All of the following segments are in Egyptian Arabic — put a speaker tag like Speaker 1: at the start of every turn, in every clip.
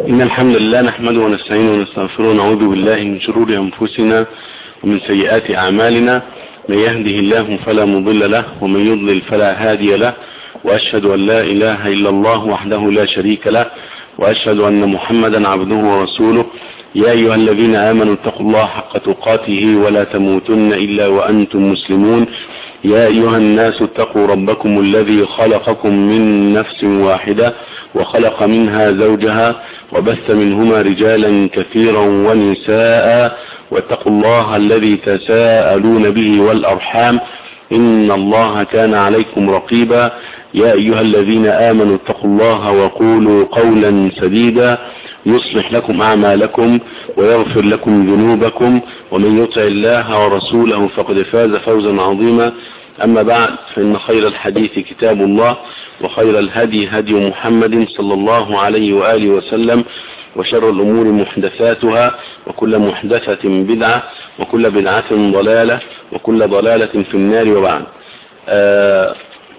Speaker 1: إن الحمد لله نحمده ونستعينه ونستغفره ونعوذ بالله من شرور أنفسنا ومن سيئات أعمالنا من يهده الله فلا مضل له ومن يضلل فلا هادي له وأشهد أن لا إله إلا الله وحده لا شريك له وأشهد أن محمدا عبده ورسوله يا أيها الذين آمنوا اتقوا الله حق تقاته ولا تموتن إلا وأنتم مسلمون يا أيها الناس اتقوا ربكم الذي خلقكم من نفس واحدة وخلق منها زوجها وبث منهما رجالا كثيرا ونساء واتقوا الله الذي تساءلون به والأرحام إن الله كان عليكم رقيبا يا أيها الذين آمنوا اتقوا الله وقولوا قولا سديدا يصلح لكم أعمالكم ويغفر لكم ذنوبكم ومن يطع الله ورسوله فقد فاز فوزا عظيما أما بعد فإن خير الحديث كتاب الله وخير الهدي هدي محمد صلى الله عليه وآله وسلم وشر الأمور محدثاتها وكل محدثة بدعة وكل بدعة ضلالة وكل ضلالة في النار وبعد آه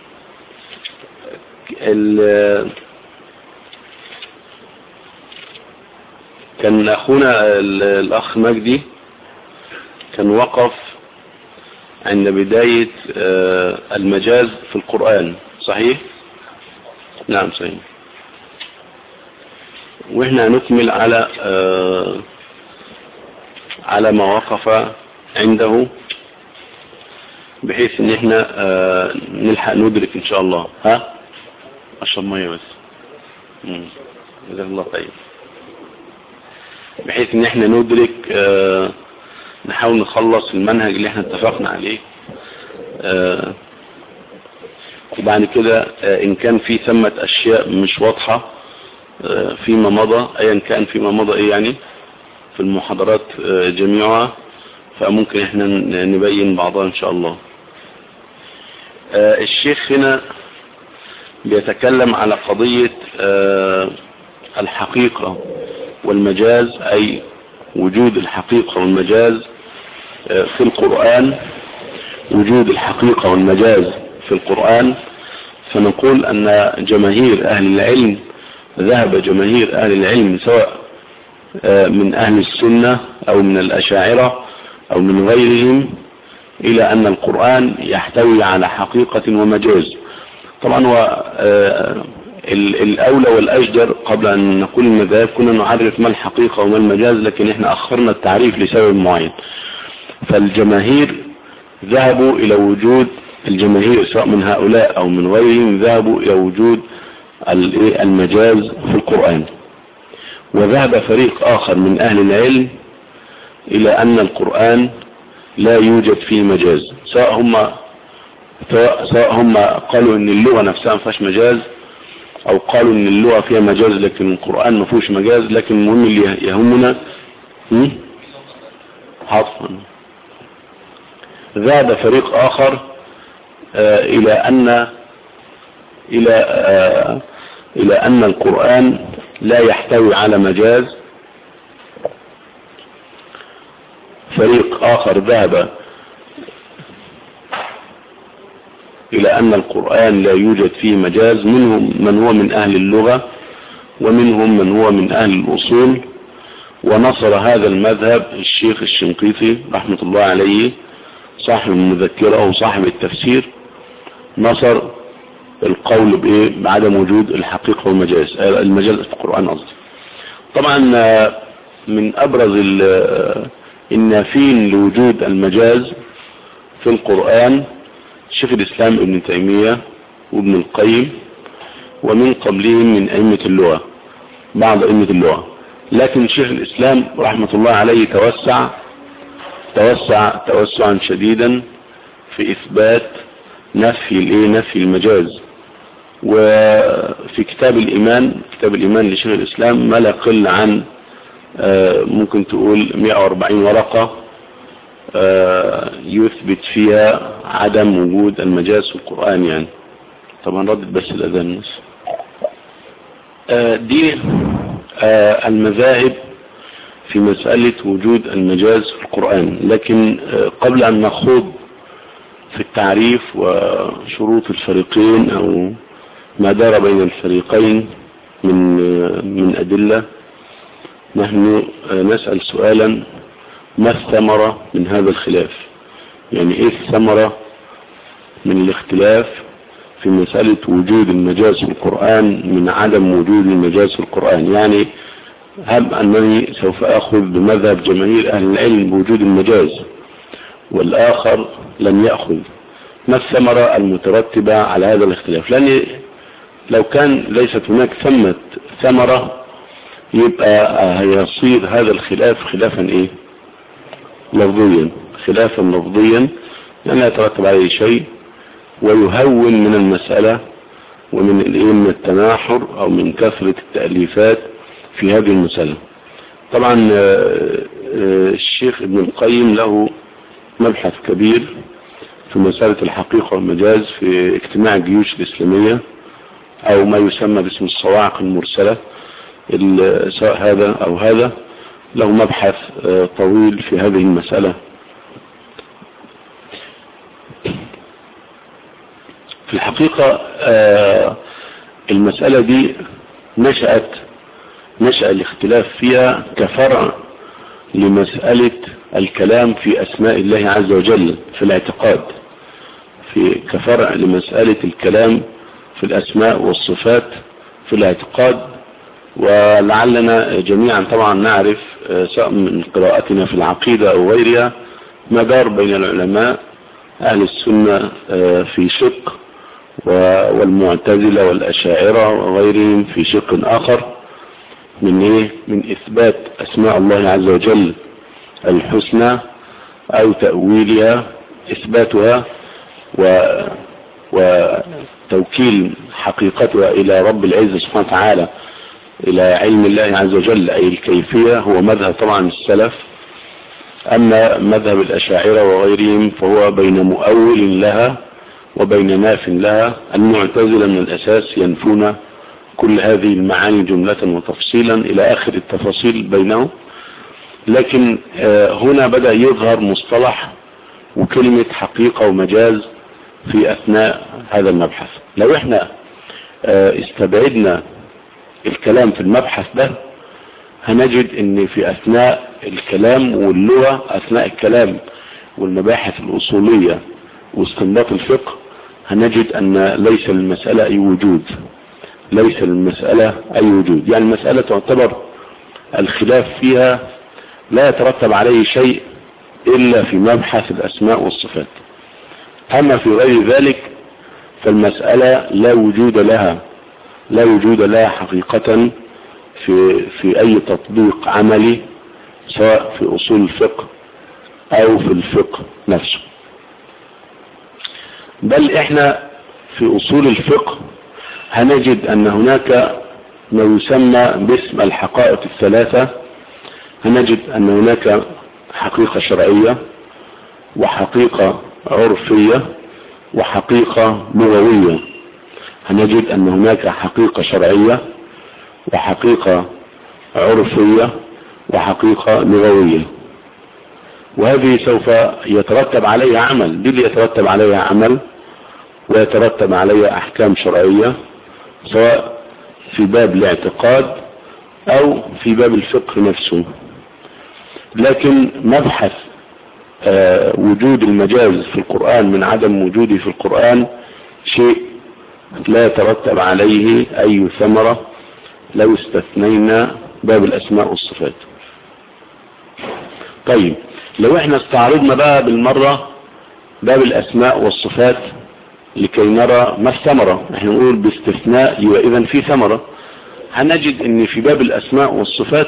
Speaker 1: كان أخونا الأخ مجدي كان وقف عند بداية المجاز في القرآن صحيح نعم صحيح واحنا نكمل على على ما وقف عنده بحيث ان احنا نلحق ندرك ان شاء الله ها اشرب ميه بس جزاك الله خير بحيث ان احنا ندرك آه نحاول نخلص المنهج اللي احنا اتفقنا عليه آه وبعد كده آه ان كان في ثمة اشياء مش واضحة فيما مضى ايا كان فيما مضى ايه يعني في المحاضرات جميعها فممكن احنا نبين بعضها ان شاء الله الشيخ هنا بيتكلم على قضية الحقيقة والمجاز أي وجود الحقيقة والمجاز في القرآن وجود الحقيقة والمجاز في القرآن فنقول أن جماهير أهل العلم ذهب جماهير أهل العلم سواء من أهل السنة أو من الأشاعرة أو من غيرهم إلى أن القرآن يحتوي على حقيقة ومجاز طبعا هو الأولى والأجدر قبل أن نقول المذاهب كنا نعرف ما الحقيقة وما المجاز لكن احنا أخرنا التعريف لسبب معين فالجماهير ذهبوا إلى وجود الجماهير سواء من هؤلاء أو من غيرهم ذهبوا إلى وجود المجاز في القرآن وذهب فريق آخر من أهل العلم إلى أن القرآن لا يوجد فيه مجاز سواء هم سواء هم قالوا ان اللغة نفسها ما فيهاش مجاز او قالوا ان اللغة فيها مجاز لكن القرآن ما فيهوش مجاز لكن المهم اللي يهمنا حاضر ذهب فريق اخر آه الى ان الى آه الى ان القرآن لا يحتوي على مجاز فريق اخر ذهب إلى أن القرآن لا يوجد فيه مجاز منهم من هو من أهل اللغة ومنهم من هو من أهل الأصول ونصر هذا المذهب الشيخ الشنقيطي رحمة الله عليه صاحب المذكرة وصاحب التفسير نصر القول بإيه بعدم وجود الحقيقة والمجاز المجاز في القرآن قصدي طبعا من أبرز النافين لوجود المجاز في القرآن شيخ الإسلام ابن تيمية وابن القيم ومن قبلهم من أئمة اللغة بعض أئمة اللغة لكن شيخ الإسلام رحمة الله عليه توسع توسع توسعا شديدا في إثبات نفي الايه نفي المجاز وفي كتاب الإيمان كتاب الإيمان لشيخ الإسلام ما لا يقل عن ممكن تقول 140 ورقة يثبت فيها عدم وجود المجاز في القرآن يعني طبعا ردت بس الأذان بس دي المذاهب في مسألة وجود المجاز في القرآن لكن قبل أن نخوض في التعريف وشروط الفريقين أو ما دار بين الفريقين من من أدلة نحن نسأل سؤالا ما الثمرة من هذا الخلاف يعني ايه الثمرة من الاختلاف في مسألة وجود المجاز في القرآن من عدم وجود المجاز في القرآن يعني هب أنني سوف أخذ بمذهب جماهير أهل العلم بوجود المجاز والآخر لم يأخذ ما الثمرة المترتبة على هذا الاختلاف لأن لو كان ليست هناك ثمة ثمرة يبقى هيصير هذا الخلاف خلافا ايه لفظيا خلافا لفظيا لأن لا يترتب عليه شيء ويهون من المسألة ومن الايه من التناحر او من كثرة التأليفات في هذه المسألة طبعا الشيخ ابن القيم له مبحث كبير في مسألة الحقيقة والمجاز في اجتماع الجيوش الإسلامية او ما يسمى باسم الصواعق المرسلة سواء هذا او هذا له مبحث طويل في هذه المسألة في الحقيقة المسألة دي نشأت نشأ الاختلاف فيها كفرع لمسألة الكلام في أسماء الله عز وجل في الاعتقاد في كفرع لمسألة الكلام في الأسماء والصفات في الاعتقاد ولعلنا جميعا طبعا نعرف سواء من قراءتنا في العقيدة أو غيرها ما دار بين العلماء أهل السنة في شق والمعتزلة والأشاعرة وغيرهم في شق آخر من إيه؟ من إثبات أسماء الله عز وجل الحسنى أو تأويلها إثباتها و وتوكيل حقيقتها إلى رب العزة سبحانه وتعالى إلى علم الله عز وجل أي الكيفية هو مذهب طبعا السلف أما مذهب الأشاعرة وغيرهم فهو بين مؤول لها وبين ناف لها المعتزلة من الأساس ينفون كل هذه المعاني جملة وتفصيلا إلى آخر التفاصيل بينهم لكن هنا بدأ يظهر مصطلح وكلمة حقيقة ومجاز في أثناء هذا المبحث لو احنا استبعدنا الكلام في المبحث ده هنجد ان في اثناء الكلام واللغة اثناء الكلام والمباحث الاصولية واستنباط الفقه هنجد ان ليس المسألة اي وجود ليس المسألة اي وجود يعني المسألة تعتبر الخلاف فيها لا يترتب عليه شيء الا في مبحث الاسماء والصفات اما في غير ذلك فالمسألة لا وجود لها لا وجود لها حقيقة في في اي تطبيق عملي سواء في اصول الفقه او في الفقه نفسه بل احنا في اصول الفقه هنجد ان هناك ما يسمى باسم الحقائق الثلاثة هنجد ان هناك حقيقة شرعية وحقيقة عرفية وحقيقة لغوية هنجد ان هناك حقيقة شرعية وحقيقة عرفية وحقيقة لغوية وهذه سوف يترتب عليها عمل دي اللي يترتب عليها عمل ويترتب عليها احكام شرعية سواء في باب الاعتقاد او في باب الفقه نفسه لكن مبحث آه وجود المجاز في القرآن من عدم وجوده في القرآن شيء لا يترتب عليه اي ثمرة لو استثنينا باب الاسماء والصفات طيب لو احنا استعرضنا بقى بالمرة باب الاسماء والصفات لكي نرى ما الثمرة احنا نقول باستثناء يبقى اذا في ثمرة هنجد ان في باب الاسماء والصفات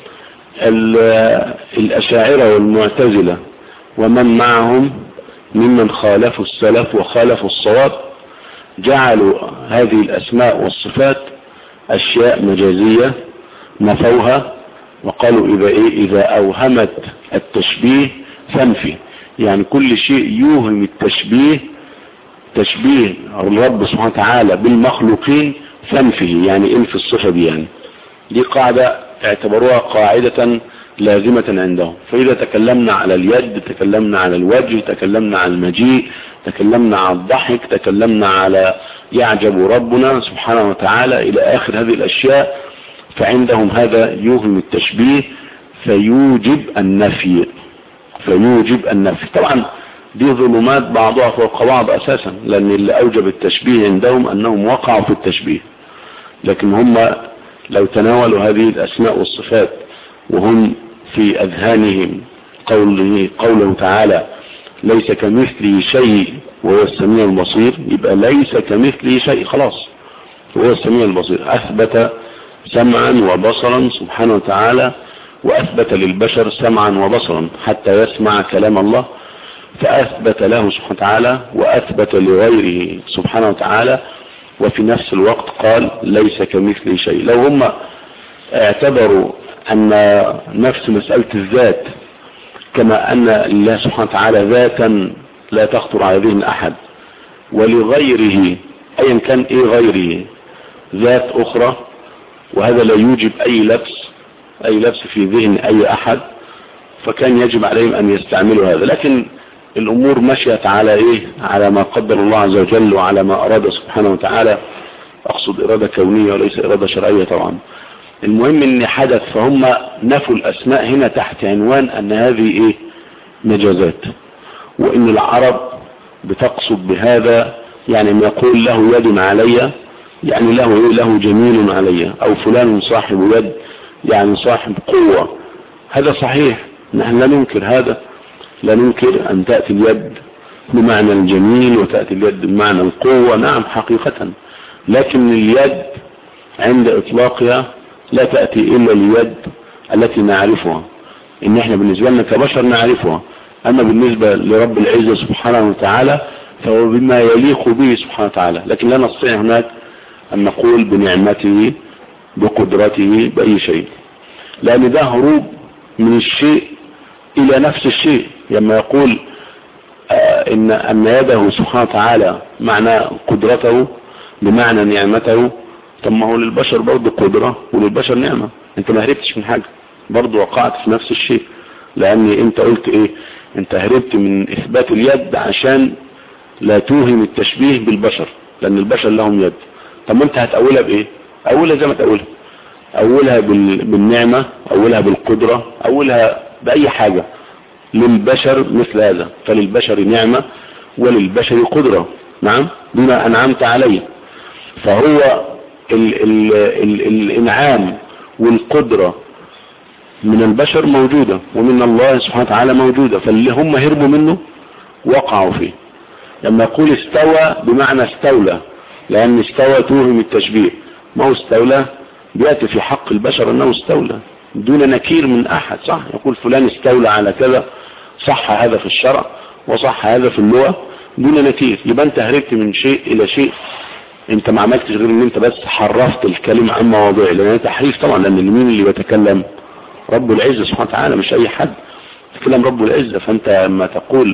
Speaker 1: الاشاعرة والمعتزلة ومن معهم ممن خالفوا السلف وخالفوا الصواب جعلوا هذه الاسماء والصفات اشياء مجازية نفوها وقالوا اذا ايه اذا اوهمت التشبيه فانفي يعني كل شيء يوهم التشبيه تشبيه الرب سبحانه وتعالى بالمخلوقين فانفه يعني انفي الصفة دي يعني دي قاعدة اعتبروها قاعدة لازمة عندهم فإذا تكلمنا على اليد تكلمنا على الوجه تكلمنا على المجيء تكلمنا على الضحك تكلمنا على يعجب ربنا سبحانه وتعالى إلى آخر هذه الأشياء فعندهم هذا يوهم التشبيه فيوجب النفي فيوجب النفي طبعا دي ظلمات بعضها فوق بعض اساسا لان اللي اوجب التشبيه عندهم انهم وقعوا في التشبيه لكن هم لو تناولوا هذه الاسماء والصفات وهم في اذهانهم قوله, قوله تعالى ليس كمثله شيء وهو السميع البصير يبقى ليس كمثله شيء خلاص هو السميع البصير اثبت سمعا وبصرا سبحانه وتعالى واثبت للبشر سمعا وبصرا حتى يسمع كلام الله فاثبت له سبحانه وتعالى واثبت لغيره سبحانه وتعالى وفي نفس الوقت قال ليس كمثله شيء لو هم اعتبروا ان نفس مسألة الذات كما ان الله سبحانه وتعالى ذاتا لا تخطر على ذهن احد ولغيره ايا كان ايه غيره ذات اخرى وهذا لا يوجب اي لبس اي لبس في ذهن اي احد فكان يجب عليهم ان يستعملوا هذا لكن الامور مشيت على ايه على ما قدر الله عز وجل وعلى ما اراد سبحانه وتعالى اقصد ارادة كونية وليس ارادة شرعية طبعا المهم ان حدث فهم نفوا الاسماء هنا تحت عنوان ان هذه ايه مجازات وان العرب بتقصد بهذا يعني ما يقول له يد علي يعني له ايه له جميل علي او فلان صاحب يد يعني صاحب قوة هذا صحيح نحن لا ننكر هذا لا ننكر ان تأتي اليد بمعنى الجميل وتأتي اليد بمعنى القوة نعم حقيقة لكن اليد عند اطلاقها لا تأتي الا اليد التي نعرفها ان احنا بالنسبة لنا كبشر نعرفها اما بالنسبة لرب العزة سبحانه وتعالى فهو بما يليق به سبحانه وتعالى لكن لا نستطيع هناك ان نقول بنعمته بقدرته بأي شيء لأن ده هروب من الشيء إلى نفس الشيء لما يقول آه إن, أن يده سبحانه وتعالى معنى قدرته بمعنى نعمته طب ما هو للبشر برضه قدرة وللبشر نعمة انت ما هربتش من حاجة برضه وقعت في نفس الشيء لأن انت قلت ايه انت هربت من اثبات اليد عشان لا توهم التشبيه بالبشر لأن البشر لهم يد طب ما انت هتأولها بايه اولها زي ما تقولها اولها بالنعمة اولها بالقدرة اولها باي حاجة للبشر مثل هذا فللبشر نعمة وللبشر قدرة نعم بما انعمت عليه فهو ال ال ال الانعام والقدرة من البشر موجودة ومن الله سبحانه وتعالى موجودة فاللي هم هربوا منه وقعوا فيه لما يقول استوى بمعنى استولى لان استوى توهم التشبيه ما هو استولى بيأتي في حق البشر انه استولى دون نكير من احد صح يقول فلان استولى على كذا صح هذا في الشرع وصح هذا في اللغة دون نكير يبقى انت هربت من شيء الى شيء انت ما عملتش غير ان انت بس حرفت الكلمة عن مواضيع لان تحريف طبعا لان مين اللي بيتكلم رب العزة سبحانه وتعالى مش اي حد تكلم رب العزة فانت لما تقول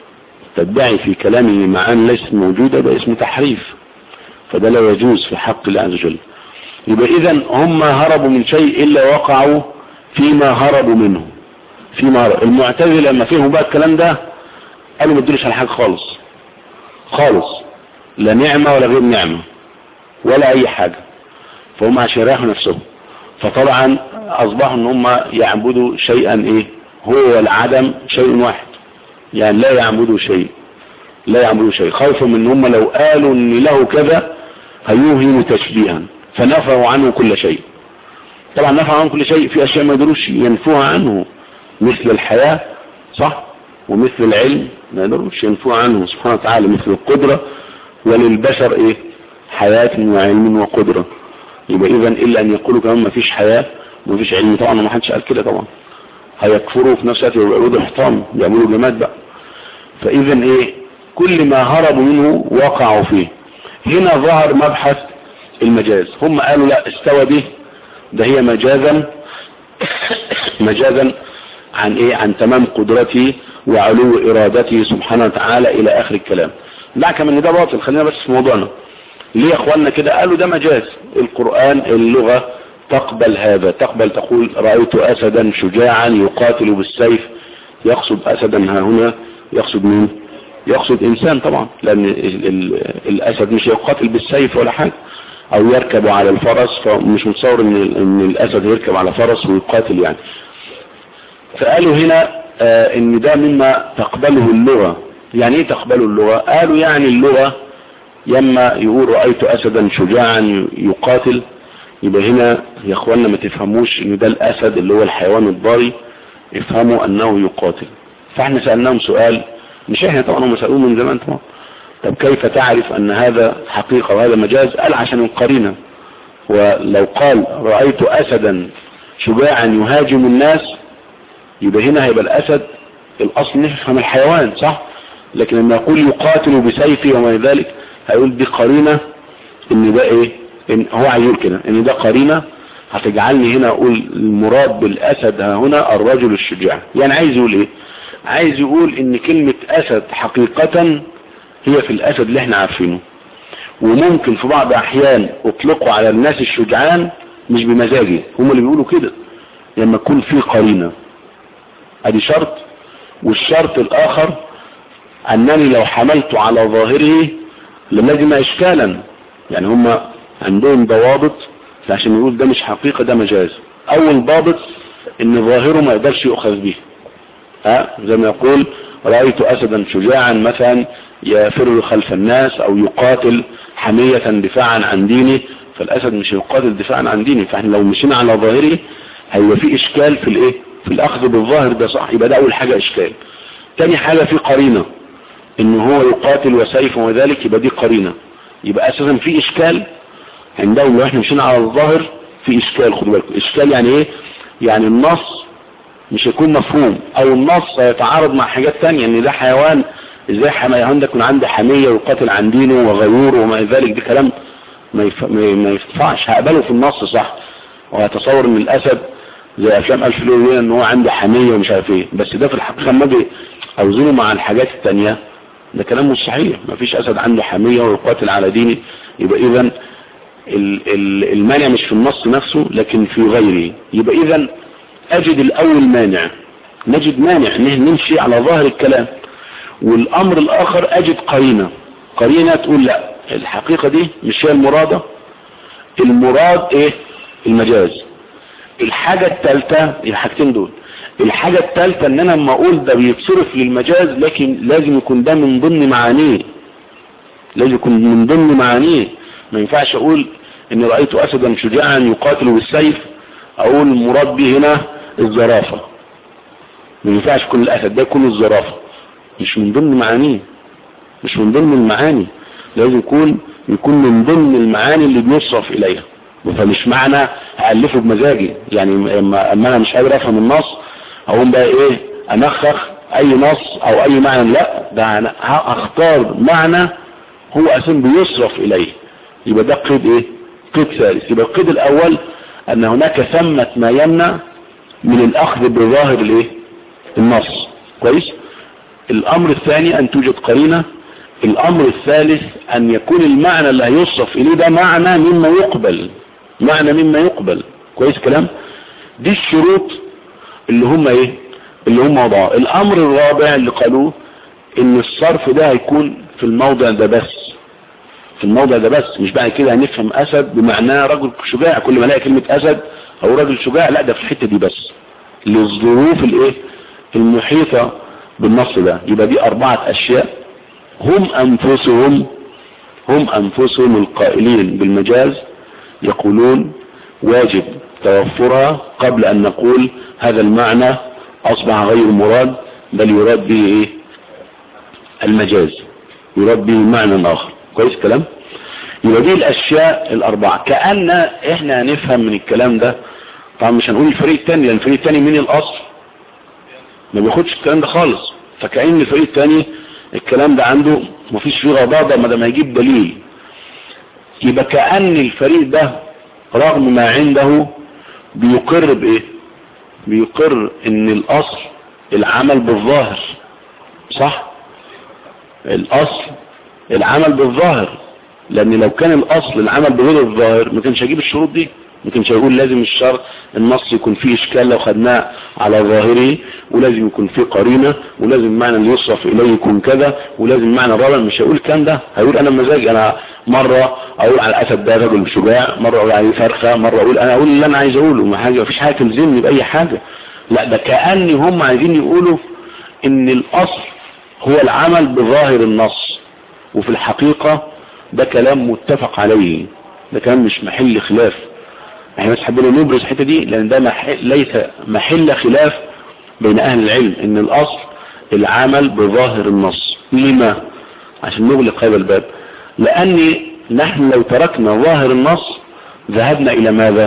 Speaker 1: تدعي في كلامه معان ليست موجودة ده اسمه تحريف فده لا يجوز في حق الله عز وجل يبقى اذا هم هربوا من شيء الا وقعوا فيما هربوا منه فيما هربوا المعتزله لما فهموا بقى الكلام ده قالوا ما تدلش على حاجه خالص خالص لا نعمه ولا غير نعمه ولا اي حاجه فهم عشان يريحوا نفسهم فطبعا اصبحوا ان هم يعبدوا شيئا ايه هو والعدم شيء واحد يعني لا يعبدوا شيء لا يعبدوا شيء خوفا من ان هم لو قالوا ان له كذا هيوهموا تشبيها فنفوا عنه كل شيء طبعا نفوا عنه كل شيء في اشياء ما يقدروش ينفوها عنه مثل الحياة صح ومثل العلم ما يقدروش ينفوها عنه سبحانه وتعالى مثل القدرة وللبشر ايه حياة وعلم وقدرة يبقى اذا الا ان يقولوا كمان ما فيش حياة وما فيش علم طبعا ما حدش قال كده طبعا هيكفروا في نفس الوقت يعبدوا حطام يعملوا جماد بقى فاذا ايه كل ما هربوا منه وقعوا فيه هنا ظهر مبحث المجاز هم قالوا لا استوى به ده هي مجازا مجازا عن ايه عن تمام قدرته وعلو ارادته سبحانه وتعالى الى اخر الكلام لا كمان ده باطل خلينا بس في موضوعنا ليه يا اخواننا كده قالوا ده مجاز القرآن اللغة تقبل هذا تقبل تقول رأيت اسدا شجاعا يقاتل بالسيف يقصد اسدا ها هنا يقصد مين يقصد انسان طبعا لان الاسد مش يقاتل بالسيف ولا حاجة او يركب على الفرس فمش متصور ان ان الاسد يركب على فرس ويقاتل يعني فقالوا هنا آه ان ده مما تقبله اللغة يعني ايه تقبله اللغة قالوا يعني اللغة يما يقول رأيت اسدا شجاعا يقاتل يبقى هنا يا اخوانا ما تفهموش ان ده الاسد اللي هو الحيوان الضاري افهموا انه يقاتل فاحنا سألناهم سؤال مش احنا طبعا هم سألوه من زمان طبعا طب كيف تعرف ان هذا حقيقة وهذا مجاز قال عشان القرينة ولو قال رأيت اسدا شجاعا يهاجم الناس يبقى هنا هيبقى الاسد الاصل نفهم الحيوان صح لكن لما يقول يقاتل بسيفه وما ذلك هيقول دي قرينة ان ده ايه إن هو هيقول كده ان ده قرينة هتجعلني هنا اقول المراد بالاسد ها هنا الرجل الشجاع يعني عايز يقول ايه عايز يقول ان كلمة اسد حقيقة هي في الاسد اللي احنا عارفينه وممكن في بعض احيان اطلقوا على الناس الشجعان مش بمزاجي هم اللي بيقولوا كده لما يكون في قرينة ادي شرط والشرط الاخر انني لو حملت على ظاهره للازم اشكالا يعني هم عندهم ضوابط عشان يقول ده مش حقيقة ده مجاز اول ضابط ان ظاهره ما يقدرش يؤخذ به ها زي ما يقول رأيت اسدا شجاعا مثلا يفر خلف الناس او يقاتل حمية دفاعا عن دينه فالاسد مش يقاتل دفاعا عن دينه فاحنا لو مشينا على ظاهره هيبقى في اشكال في الايه في الاخذ بالظاهر ده صح يبقى ده اول حاجة اشكال تاني حاجة في قرينة ان هو يقاتل وسيف وذلك يبقى دي قرينة يبقى اساسا في اشكال عندهم لو احنا مشينا على الظاهر في اشكال خدوا بالكم اشكال يعني ايه يعني النص مش هيكون مفهوم او النص هيتعارض مع حاجات تانية ان ده حيوان ازاي حيوان ده يكون عنده حمية ويقاتل عن دينه وغيور وما ذلك ده كلام ما, يف... ما ينفعش هقبله في النص صح وهتصور ان الاسد زي افلام الف ليله ان هو عنده حمية ومش عارف ايه بس ده في الحقيقة لما اجي اوزنه مع الحاجات التانية ده كلام مش صحيح ما فيش اسد عنده حمية ويقاتل على دينه يبقى اذا المانع مش في النص نفسه لكن في غيره يبقى اذا اجد الاول مانع نجد مانع ان نمشي على ظاهر الكلام والامر الاخر اجد قرينة قرينة تقول لا الحقيقة دي مش هي المرادة المراد ايه المجاز الحاجة الثالثة الحاجتين دول الحاجة الثالثة ان انا لما اقول ده بيتصرف للمجاز لكن لازم يكون ده من ضمن معانيه لازم يكون من ضمن معانيه ما ينفعش اقول اني رأيت اسدا شجاعا يقاتل بالسيف اقول المراد به هنا الزرافة ما ينفعش كل الاسد ده يكون الزرافة مش من ضمن معانيه مش من ضمن المعاني لازم يكون يكون من ضمن المعاني اللي بيصرف اليها فمش معنى هألفه بمزاجي يعني اما انا مش قادر افهم النص اقوم بقى ايه انخخ اي نص او اي معنى لا ده انا هختار معنى هو اساسا بيصرف اليه يبقى ده قيد ايه قيد ثالث يبقى القيد الاول ان هناك ثمة ما يمنع من الاخذ بظاهر الايه النص كويس الامر الثاني ان توجد قرينة الامر الثالث ان يكون المعنى اللي هيصرف اليه ده معنى مما يقبل معنى مما يقبل كويس كلام دي الشروط اللي هم ايه اللي هم وضعوا الامر الرابع اللي قالوه ان الصرف ده هيكون في الموضع ده بس في الموضع ده بس مش بعد كده هنفهم اسد بمعناه رجل شجاع كل ما الاقي كلمة اسد او رجل شجاع لا ده في الحتة دي بس للظروف الايه المحيطة بالنص ده يبقى دي اربعة اشياء هم انفسهم هم انفسهم القائلين بالمجاز يقولون واجب توفرها قبل ان نقول هذا المعنى اصبح غير مراد بل يراد به ايه المجاز يراد به معنى اخر كويس كلام يبقى دي الاشياء الاربعة كأن احنا هنفهم من الكلام ده طبعا مش هنقول الفريق التاني لان الفريق التاني من الاصل ما بياخدش الكلام ده خالص فكأن الفريق التاني الكلام ده عنده مفيش فيه غضاضة ما دام هيجيب دليل يبقى كأن الفريق ده رغم ما عنده بيقر بايه بيقر ان الاصل العمل بالظاهر صح الاصل العمل بالظاهر لان لو كان الاصل العمل بغير الظاهر ما كانش هجيب الشروط دي لكن مش هيقول لازم الشرط النص يكون فيه اشكال لو خدناه على ظاهره ولازم يكون فيه قرينة ولازم معنى اللي يصرف اليه يكون كذا ولازم معنى الرابع مش هيقول الكلام ده هيقول انا مزاج انا مرة اقول على الاسد ده رجل شجاع مرة اقول عليه فرخة مرة اقول انا اقول اللي انا عايز اقوله ما حاجة مفيش حاجة تلزمني باي حاجة لا ده كأن هم عايزين يقولوا ان الاصل هو العمل بظاهر النص وفي الحقيقة ده كلام متفق عليه ده كلام مش محل خلاف احنا بس حبينا نبرز الحته دي لان ده محل ليس محل خلاف بين اهل العلم ان الاصل العمل بظاهر النص لما عشان نغلق هذا الباب لان نحن لو تركنا ظاهر النص ذهبنا الى ماذا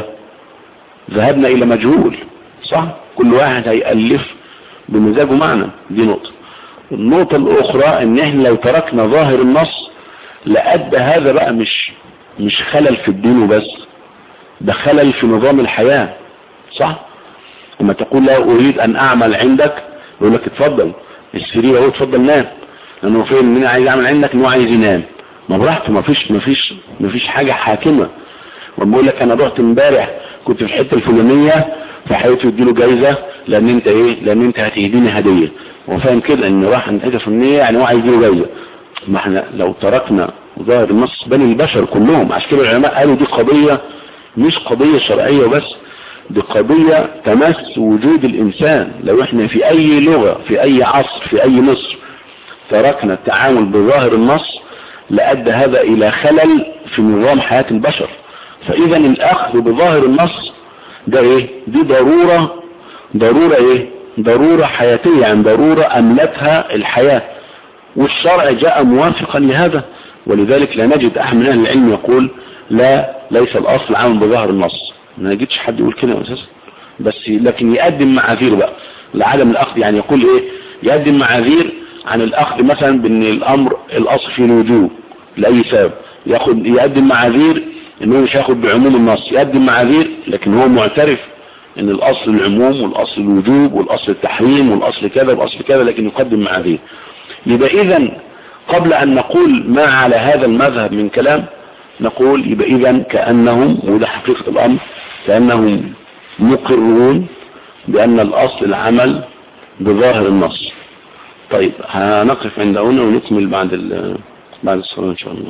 Speaker 1: ذهبنا الى مجهول صح كل واحد هيألف بمزاجه معنى دي نقطة النقطة الاخرى ان احنا لو تركنا ظاهر النص لأدى هذا بقى مش مش خلل في الدين وبس ده خلل في نظام الحياة صح لما تقول لا اريد ان اعمل عندك يقول لك اتفضل السرير اهو اتفضل نام لانه فين ان انا عايز اعمل عندك ان هو عايز ينام ما براحته ما فيش ما فيش ما فيش حاجة حاكمة بقول لك انا رحت امبارح كنت في الحتة الفلانية فحيوته يديله جايزة لان انت ايه لان انت هتهديني هدية هو فاهم كده ان راح عند حتة فلانية يعني هو عايز يديله جايزة ما احنا لو تركنا ظاهر النص بني البشر كلهم عشان كده العلماء قالوا دي قضية مش قضية شرعية بس دي قضية تمس وجود الانسان لو احنا في اي لغة في اي عصر في اي مصر تركنا التعامل بظاهر النص لأدى هذا الى خلل في نظام حياة البشر فاذا الاخذ بظاهر النص ده ايه دي ضرورة ضرورة ايه ضرورة حياتية يعني ضرورة املتها الحياة والشرع جاء موافقا لهذا ولذلك لا نجد احد من اهل العلم يقول لا ليس الاصل عامل بظاهر النص ما نجدش حد يقول كده اساسا بس لكن يقدم معاذير بقى لعدم الاخذ يعني يقول ايه يقدم معاذير عن الاخذ مثلا بان الامر الاصل فيه الوجوب لاي سبب ياخد يقدم معاذير انه مش هياخد بعموم النص يقدم معاذير لكن هو معترف ان الاصل العموم والاصل الوجوب والاصل التحريم والاصل كذا والاصل كذا لكن يقدم معاذير يبقى اذا قبل ان نقول ما على هذا المذهب من كلام نقول يبقى اذا كأنهم وده حقيقة الامر كأنهم مقرون بان الاصل العمل بظاهر النص طيب هنقف عند هنا ونكمل بعد بعد الصلاة ان شاء الله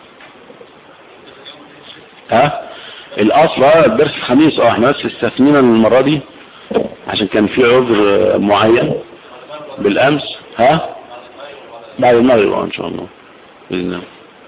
Speaker 1: ها الاصل اه الدرس الخميس اه احنا بس استثنينا المرة دي عشان كان في عذر معين بالامس ها بعد المغرب ان شاء الله باذن الله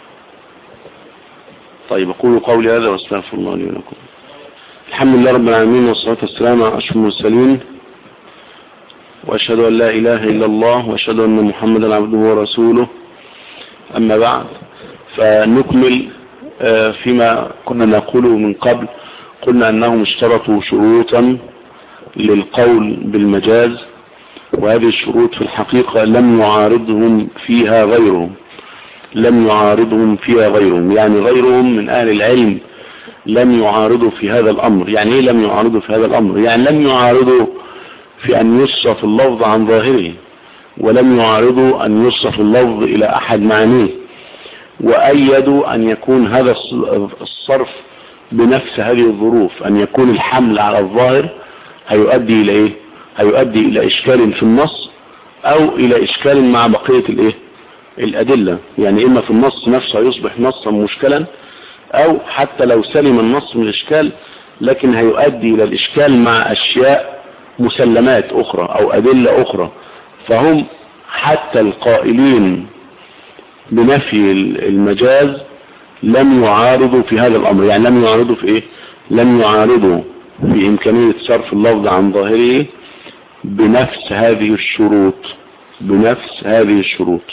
Speaker 1: طيب اقول قولي هذا واستغفر الله لي ولكم الحمد لله رب العالمين والصلاه والسلام على اشرف المرسلين واشهد ان لا اله الا الله واشهد ان محمدا عبده ورسوله اما بعد فنكمل فيما كنا نقوله من قبل قلنا انهم اشترطوا شروطا للقول بالمجاز وهذه الشروط في الحقيقة لم يعارضهم فيها غيرهم لم يعارضهم فيها غيرهم يعني غيرهم من أهل العلم لم يعارضوا في هذا الأمر يعني ايه لم يعارضوا في هذا الأمر يعني لم يعارضوا في أن يصرف اللفظ عن ظاهره ولم يعارضوا أن يصرف اللفظ إلى أحد معانيه وأيدوا أن يكون هذا الصرف بنفس هذه الظروف أن يكون الحمل على الظاهر هيؤدي إلى إيه هيؤدي الى اشكال في النص او الى اشكال مع بقية الايه الادلة يعني اما في النص نفسه يصبح نصا مشكلا او حتى لو سلم النص من الاشكال لكن هيؤدي الى الاشكال مع اشياء مسلمات اخرى او ادلة اخرى فهم حتى القائلين بنفي المجاز لم يعارضوا في هذا الامر يعني لم يعارضوا في ايه لم يعارضوا في امكانية صرف اللفظ عن ظاهره بنفس هذه الشروط بنفس هذه الشروط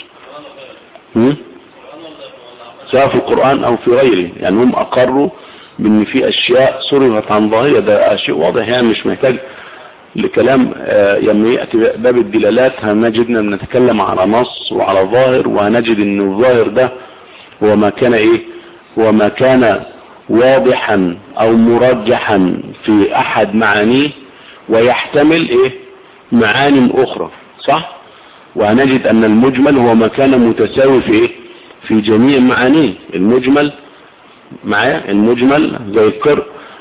Speaker 1: سواء في القرآن او في غيره يعني هم اقروا بان في اشياء صرفت عن ظاهرة ده شيء واضح يعني مش محتاج لكلام لما يأتي باب الدلالات هنجدنا بنتكلم على نص وعلى ظاهر وهنجد ان الظاهر ده هو ما كان ايه هو ما كان واضحا او مرجحا في احد معانيه ويحتمل ايه معان اخرى صح وهنجد ان المجمل هو ما كان متساوي في ايه في جميع معانيه المجمل معايا المجمل زي القر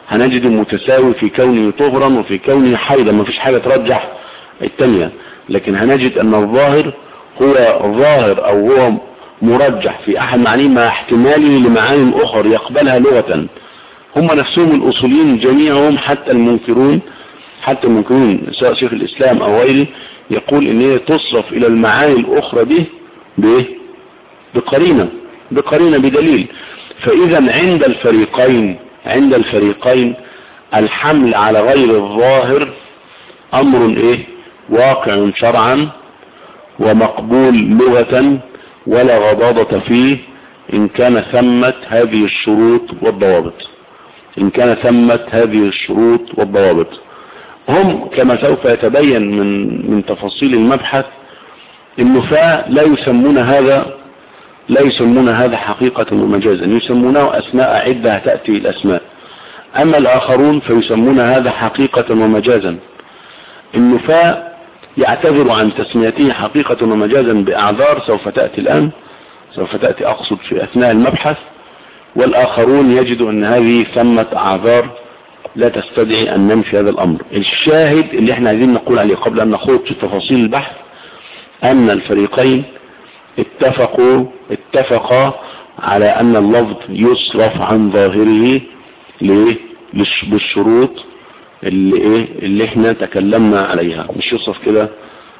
Speaker 1: هنجد متساوي في كونه طهرا وفي كونه حيضا ما فيش حاجة ترجح التانية لكن هنجد ان الظاهر هو ظاهر او هو مرجح في احد معانيه مع احتماله لمعاني اخرى يقبلها لغة هم نفسهم الاصوليين جميعهم حتى المنكرون حتى المنكرون سواء شيخ الاسلام او غيره يقول ان هي تصرف الى المعاني الاخرى دي بايه بقرينة بقرينة بدليل فاذا عند الفريقين عند الفريقين الحمل على غير الظاهر امر ايه واقع شرعا ومقبول لغة ولا غضاضة فيه ان كان ثمت هذه الشروط والضوابط ان كان ثمت هذه الشروط والضوابط هم كما سوف يتبين من من تفاصيل المبحث النفاة لا يسمون هذا لا يسمون هذا حقيقة ومجازا يسمونه أسماء عدة تأتي الأسماء أما الآخرون فيسمون هذا حقيقة ومجازا النفاة يعتذر عن تسميته حقيقة ومجازا بأعذار سوف تأتي الآن سوف تأتي أقصد في أثناء المبحث والآخرون يجدوا أن هذه ثمة أعذار لا تستدعي أن نمشي هذا الأمر الشاهد اللي احنا عايزين نقول عليه قبل أن نخوض في تفاصيل البحث أن الفريقين اتفقوا اتفقا على أن اللفظ يصرف عن ظاهره ليه بالشروط اللي ايه اللي احنا تكلمنا عليها مش يصرف كده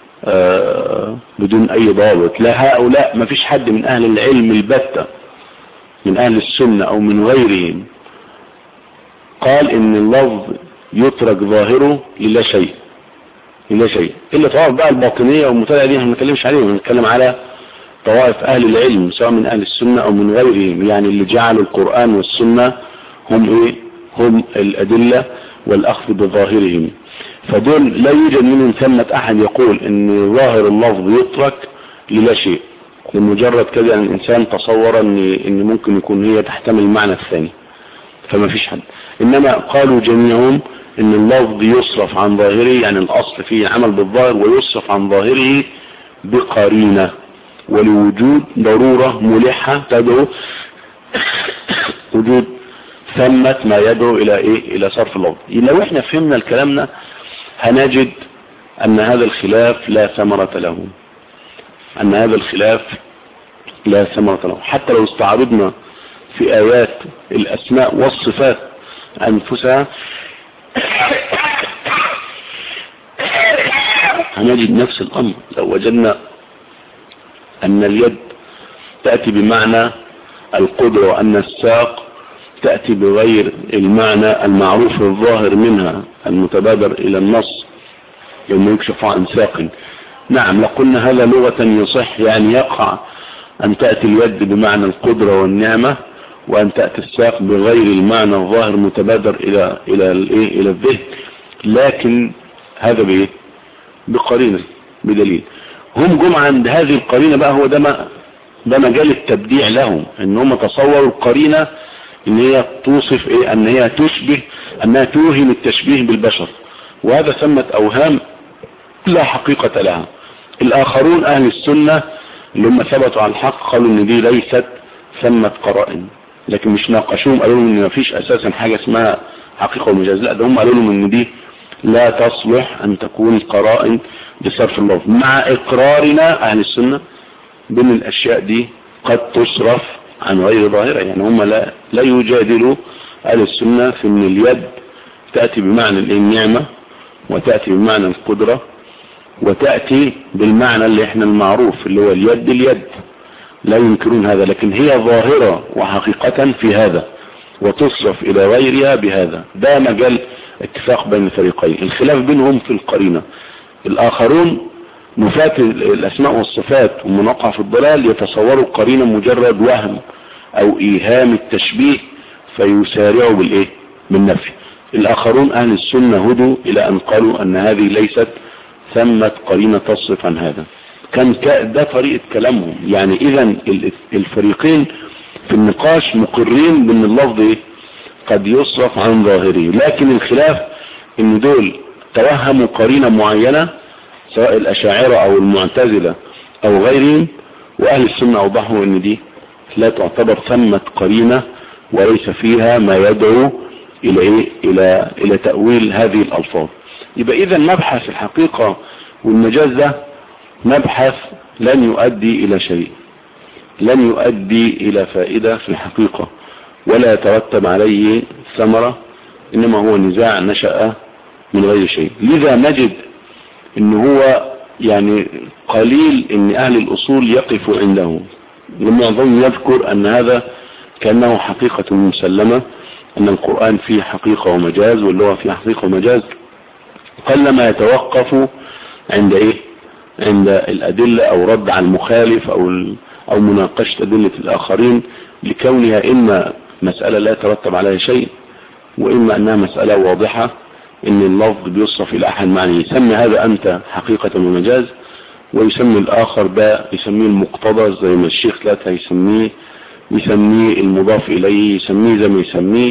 Speaker 1: آه بدون اي ضابط لا هؤلاء ما فيش حد من اهل العلم البتة من اهل السنة او من غيرهم قال ان اللفظ يترك ظاهره للا شيء للا شيء الا طوائف بقى الباطنية والمتابعة دي احنا ما نتكلمش عليهم بنتكلم على طوائف اهل العلم سواء من اهل السنة او من غيرهم يعني اللي جعلوا القرآن والسنة هم ايه هم الادلة والاخذ بظاهرهم فدول لا يوجد منهم ثمة احد يقول ان ظاهر اللفظ يترك للا شيء لمجرد كده ان الانسان تصور ان ان ممكن يكون هي تحتمل المعنى الثاني فما فيش حد انما قالوا جميعهم ان اللفظ يصرف عن ظاهره يعني الاصل فيه عمل بالظاهر ويصرف عن ظاهره بقرينة ولوجود ضرورة ملحة تدعو وجود ثمة ما يدعو الى ايه الى صرف اللفظ لو احنا فهمنا الكلامنا هنجد ان هذا الخلاف لا ثمرة له ان هذا الخلاف لا ثمرة له حتى لو استعرضنا في ايات الاسماء والصفات انفسها هنجد نفس الامر لو وجدنا ان اليد تأتي بمعنى القدرة وان الساق تأتي بغير المعنى المعروف الظاهر منها المتبادر الى النص يوم يكشف عن ساق نعم لقلنا هذا لغة يصح يعني يقع ان تأتي اليد بمعنى القدرة والنعمة وان تأتي الساق بغير المعنى الظاهر متبادر الى الى الايه الى الذهن لكن هذا بايه بقرينة بدليل هم جم عند هذه القرينة بقى هو ده ما ده مجال التبديع لهم ان هم تصوروا القرينة ان هي توصف ايه ان هي تشبه انها توهم التشبيه بالبشر وهذا سمت اوهام لا حقيقة لها الاخرون اهل السنة اللي هم ثبتوا على الحق قالوا ان دي ليست ثمة قرائن لكن مش ناقشوهم قالوا لهم ان مفيش اساسا حاجة اسمها حقيقة ومجاز لا ده هم قالوا لهم ان دي لا تصلح ان تكون قرائن بصرف اللفظ مع اقرارنا اهل السنة بين الاشياء دي قد تصرف عن غير ظاهرة يعني هم لا, لا يجادلوا اهل السنة في ان اليد تأتي بمعنى النعمة وتأتي بمعنى القدرة وتأتي بالمعنى اللي احنا المعروف اللي هو اليد اليد لا ينكرون هذا لكن هي ظاهرة وحقيقة في هذا وتصرف الى غيرها بهذا ده مجال اتفاق بين الفريقين الخلاف بينهم في القرينة الاخرون نفاة الاسماء والصفات ومنقع في الضلال يتصوروا القرينة مجرد وهم او ايهام التشبيه فيسارعوا بالايه بالنفي الاخرون اهل السنة هدوا الى ان قالوا ان هذه ليست ثمت قرينة تصرف عن هذا كان ده طريقة كلامهم يعني اذا الفريقين في النقاش مقرين بان اللفظ ايه قد يصرف عن ظاهره لكن الخلاف ان دول توهموا قرينة معينة سواء الاشاعرة او المعتزلة او غيرهم واهل السنة اوضحوا ان دي لا تعتبر ثمة قرينة وليس فيها ما يدعو الى ايه الى الى تأويل هذه الالفاظ يبقى اذا مبحث الحقيقة والمجاز ده مبحث لن يؤدي الى شيء لن يؤدي الى فائدة في الحقيقة ولا يترتب عليه ثمرة انما هو نزاع نشأ من غير شيء لذا نجد ان هو يعني قليل ان اهل الاصول يقفوا عنده ومعظم يذكر ان هذا كأنه حقيقة مسلمة ان القرآن فيه حقيقة ومجاز واللغة فيه حقيقة ومجاز قلما يتوقف عند ايه عند الادلة او رد على المخالف او او مناقشة ادلة الاخرين لكونها اما مسألة لا يترتب عليها شيء واما انها مسألة واضحة ان اللفظ بيصرف الى احد معنى يسمي هذا انت حقيقة ومجاز ويسمي الاخر ده يسميه المقتضى زي ما الشيخ لا يسميه يسميه المضاف اليه يسميه زي ما يسميه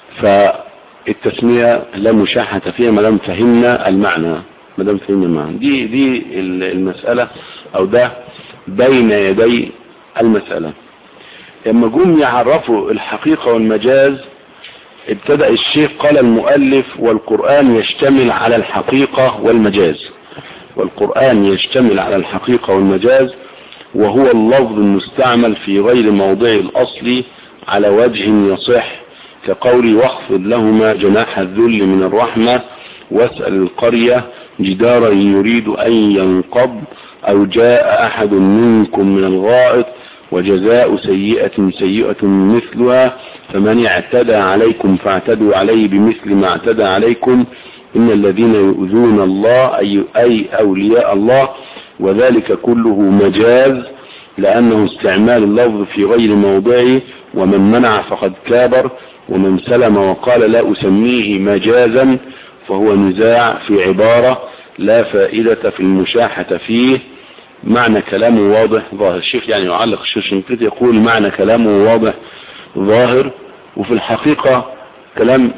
Speaker 1: فالتسمية لا مشاحة فيها ما دام فهمنا المعنى ما دام فهمنا المعنى دي دي المسألة او ده بين يدي المسألة لما جم يعرفوا الحقيقة والمجاز ابتدأ الشيخ قال المؤلف والقرآن يشتمل على الحقيقة والمجاز والقرآن يشتمل على الحقيقة والمجاز وهو اللفظ المستعمل في غير موضع الأصل على وجه يصح كقول واخفض لهما جناح الذل من الرحمة واسأل القرية جدارا يريد أن ينقض أو جاء أحد منكم من الغائط وجزاء سيئة سيئة مثلها فمن اعتدى عليكم فاعتدوا عليه بمثل ما اعتدى عليكم إن الذين يؤذون الله أي, أي أولياء الله وذلك كله مجاز لأنه استعمال اللفظ في غير موضعه ومن منع فقد كابر ومن سلم وقال لا أسميه مجازا فهو نزاع في عبارة لا فائدة في المشاحة فيه معنى كلامه واضح ظاهر الشيخ يعني يعلق الشيخ شنقيط يقول معنى كلامه واضح ظاهر وفي الحقيقة كلام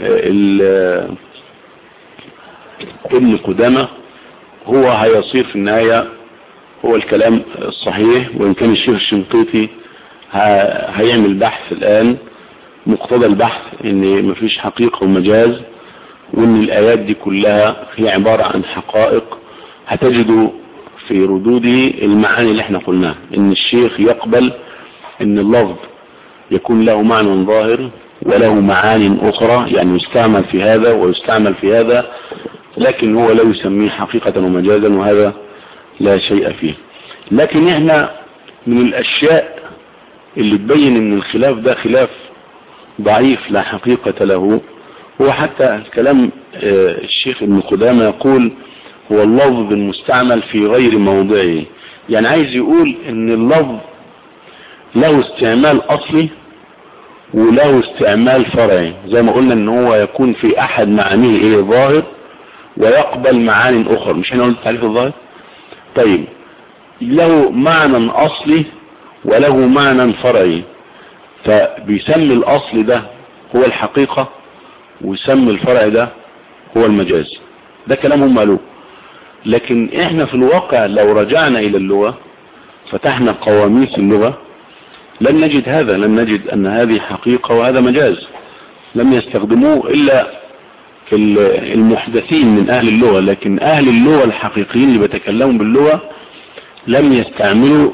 Speaker 1: ابن قدامة هو هيصير في النهاية هو الكلام الصحيح وإن كان الشيخ الشنقيطي هيعمل بحث الآن مقتضى البحث ان مفيش حقيقة ومجاز وان الآيات دي كلها هي عبارة عن حقائق هتجدوا في ردوده المعاني اللي احنا قلناها ان الشيخ يقبل ان اللفظ يكون له معنى ظاهر وله معان اخرى يعني يستعمل في هذا ويستعمل في هذا لكن هو لا يسميه حقيقة ومجازا وهذا لا شيء فيه لكن احنا من الاشياء اللي تبين ان الخلاف ده خلاف ضعيف لا حقيقة له هو حتى كلام الشيخ ابن قدامة يقول هو اللفظ المستعمل في غير موضعه يعني عايز يقول ان اللفظ له استعمال اصلي وله استعمال فرعي زي ما قلنا ان هو يكون في احد معانيه ايه ظاهر ويقبل معان اخرى مش احنا قلنا تعريف الظاهر طيب له معنى اصلي وله معنى فرعي فبيسمي الاصل ده هو الحقيقة ويسمي الفرع ده هو المجاز ده كلام هم قالوه لكن احنا في الواقع لو رجعنا الى اللغة فتحنا قواميس اللغة لن نجد هذا لن نجد ان هذه حقيقة وهذا مجاز لم يستخدموه الا في المحدثين من اهل اللغة لكن اهل اللغة الحقيقيين اللي بيتكلموا باللغة لم يستعملوا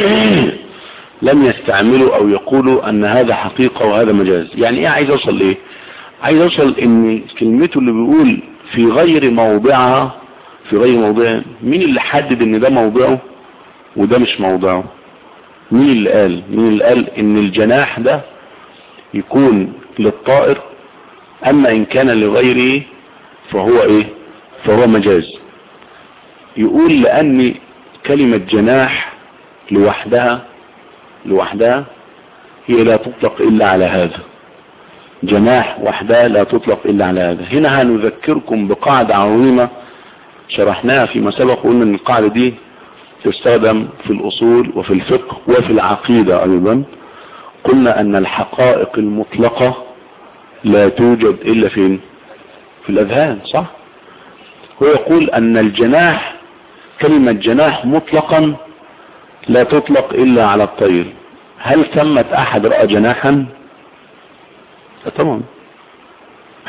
Speaker 1: لم يستعملوا او يقولوا ان هذا حقيقة وهذا مجاز يعني ايه عايز اوصل ايه عايز اوصل ان كلمته اللي بيقول في غير موضعها في غير موضعها مين اللي حدد ان ده موضعه وده مش موضعه مين اللي قال مين اللي قال ان الجناح ده يكون للطائر اما ان كان لغيره فهو ايه فهو مجاز يقول لان كلمة جناح لوحدها لوحدها هي لا تطلق الا على هذا جناح وحدها لا تطلق الا على هذا هنا هنذكركم بقاعدة عظيمة شرحناها فيما سبق قلنا ان القاعدة دي تستخدم في الاصول وفي الفقه وفي العقيدة ايضا قلنا ان الحقائق المطلقة لا توجد الا فين في الاذهان صح هو يقول ان الجناح كلمة جناح مطلقا لا تطلق الا على الطير هل ثمت احد رأى جناحا طبعا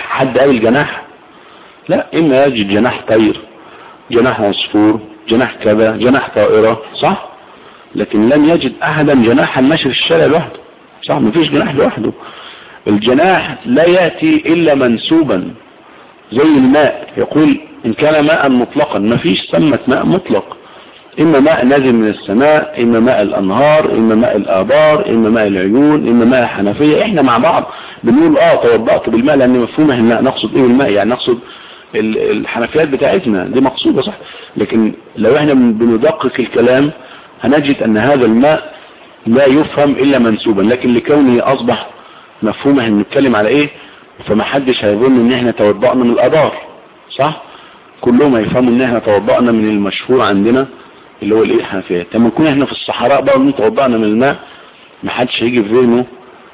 Speaker 1: حد قال الجناح لا اما يجد جناح طير جناح عصفور جناح كذا جناح طائرة صح لكن لم يجد احدا جناحا ماشي في الشارع لوحده صح مفيش جناح لوحده الجناح لا يأتي الا منسوبا زي الماء يقول ان كان ماء مطلقا مفيش سمة ماء مطلق اما ماء نازل من السماء اما ماء الانهار اما ماء الابار اما ماء العيون اما ماء الحنفية احنا مع بعض بنقول اه توضأت بالماء لان مفهومه لا نقصد ايه بالماء يعني نقصد الحنفيات بتاعتنا دي مقصودة صح لكن لو احنا بندقق الكلام هنجد ان هذا الماء لا يفهم الا منسوبا لكن لكونه اصبح مفهومه هنتكلم على ايه فما حدش هيظن ان احنا توضأنا من الابار صح كلهم هيفهموا ان احنا توضأنا من المشهور عندنا اللي هو الايه الحنفيات لما نكون احنا في الصحراء بقى توضأنا من الماء ما حدش هيجي في ذهنه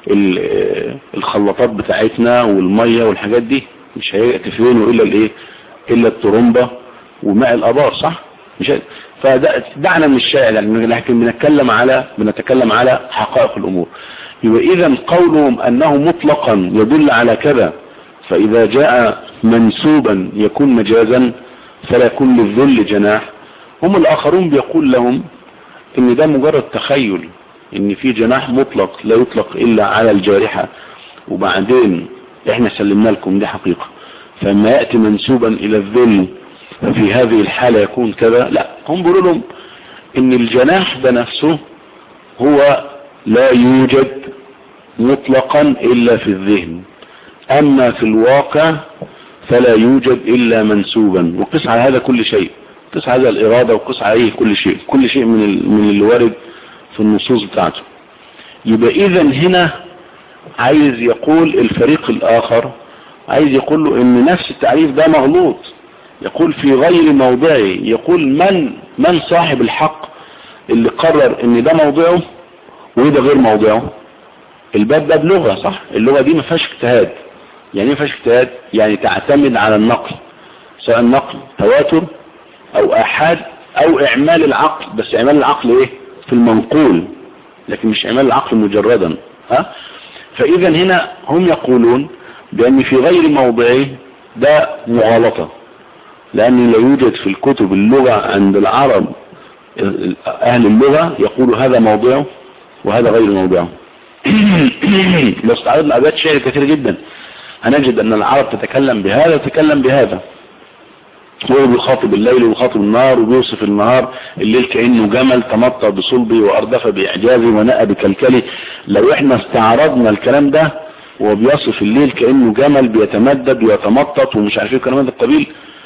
Speaker 1: الخلاطات بتاعتنا والمية والحاجات دي مش هيأتي في ذهنه الا الايه الا الترمبة وماء الابار صح مش فدعنا من الشائع لكن بنتكلم على بنتكلم على حقائق الامور يبقى اذا قولهم انه مطلقا يدل على كذا فاذا جاء منسوبا يكون مجازا فلا يكون للذل جناح هم الاخرون بيقول لهم ان ده مجرد تخيل ان في جناح مطلق لا يطلق الا على الجارحة وبعدين احنا سلمنا لكم دي حقيقة فلما يأتي منسوبا الى الذل ففي هذه الحالة يكون كذا لا هم بيقولوا لهم ان الجناح ده نفسه هو لا يوجد مطلقا الا في الذهن اما في الواقع فلا يوجد الا منسوبا وقس على هذا كل شيء قس على الارادة وقس عليه كل شيء كل شيء من من اللي وارد في النصوص بتاعته يبقى اذا هنا عايز يقول الفريق الاخر عايز يقول له ان نفس التعريف ده مغلوط يقول في غير موضعه يقول من من صاحب الحق اللي قرر ان ده موضعه وده غير موضعه الباب ده بلغة صح اللغة دي ما فيهاش اجتهاد يعني ايه ما فيهاش اجتهاد يعني تعتمد على النقل سواء النقل تواتر او احاد او اعمال العقل بس اعمال العقل ايه في المنقول لكن مش اعمال العقل مجردا ها فاذا هنا هم يقولون بان في غير موضعه ده مغالطة لان لا يوجد في الكتب اللغة عند العرب اهل اللغة يقولوا هذا موضعه وهذا غير موضعه لو استعرضنا ابيات شعر كثير جدا هنجد ان العرب تتكلم بهذا وتتكلم بهذا هو بيخاطب الليل وبيخاطب النهار وبيوصف النهار الليل كأنه جمل تمطى بصلبي وأردف بإعجازي ونأى بكلكلي لو احنا استعرضنا الكلام ده وبيصف الليل كأنه جمل بيتمدد ويتمطط ومش عارف ايه كلام هذا القبيل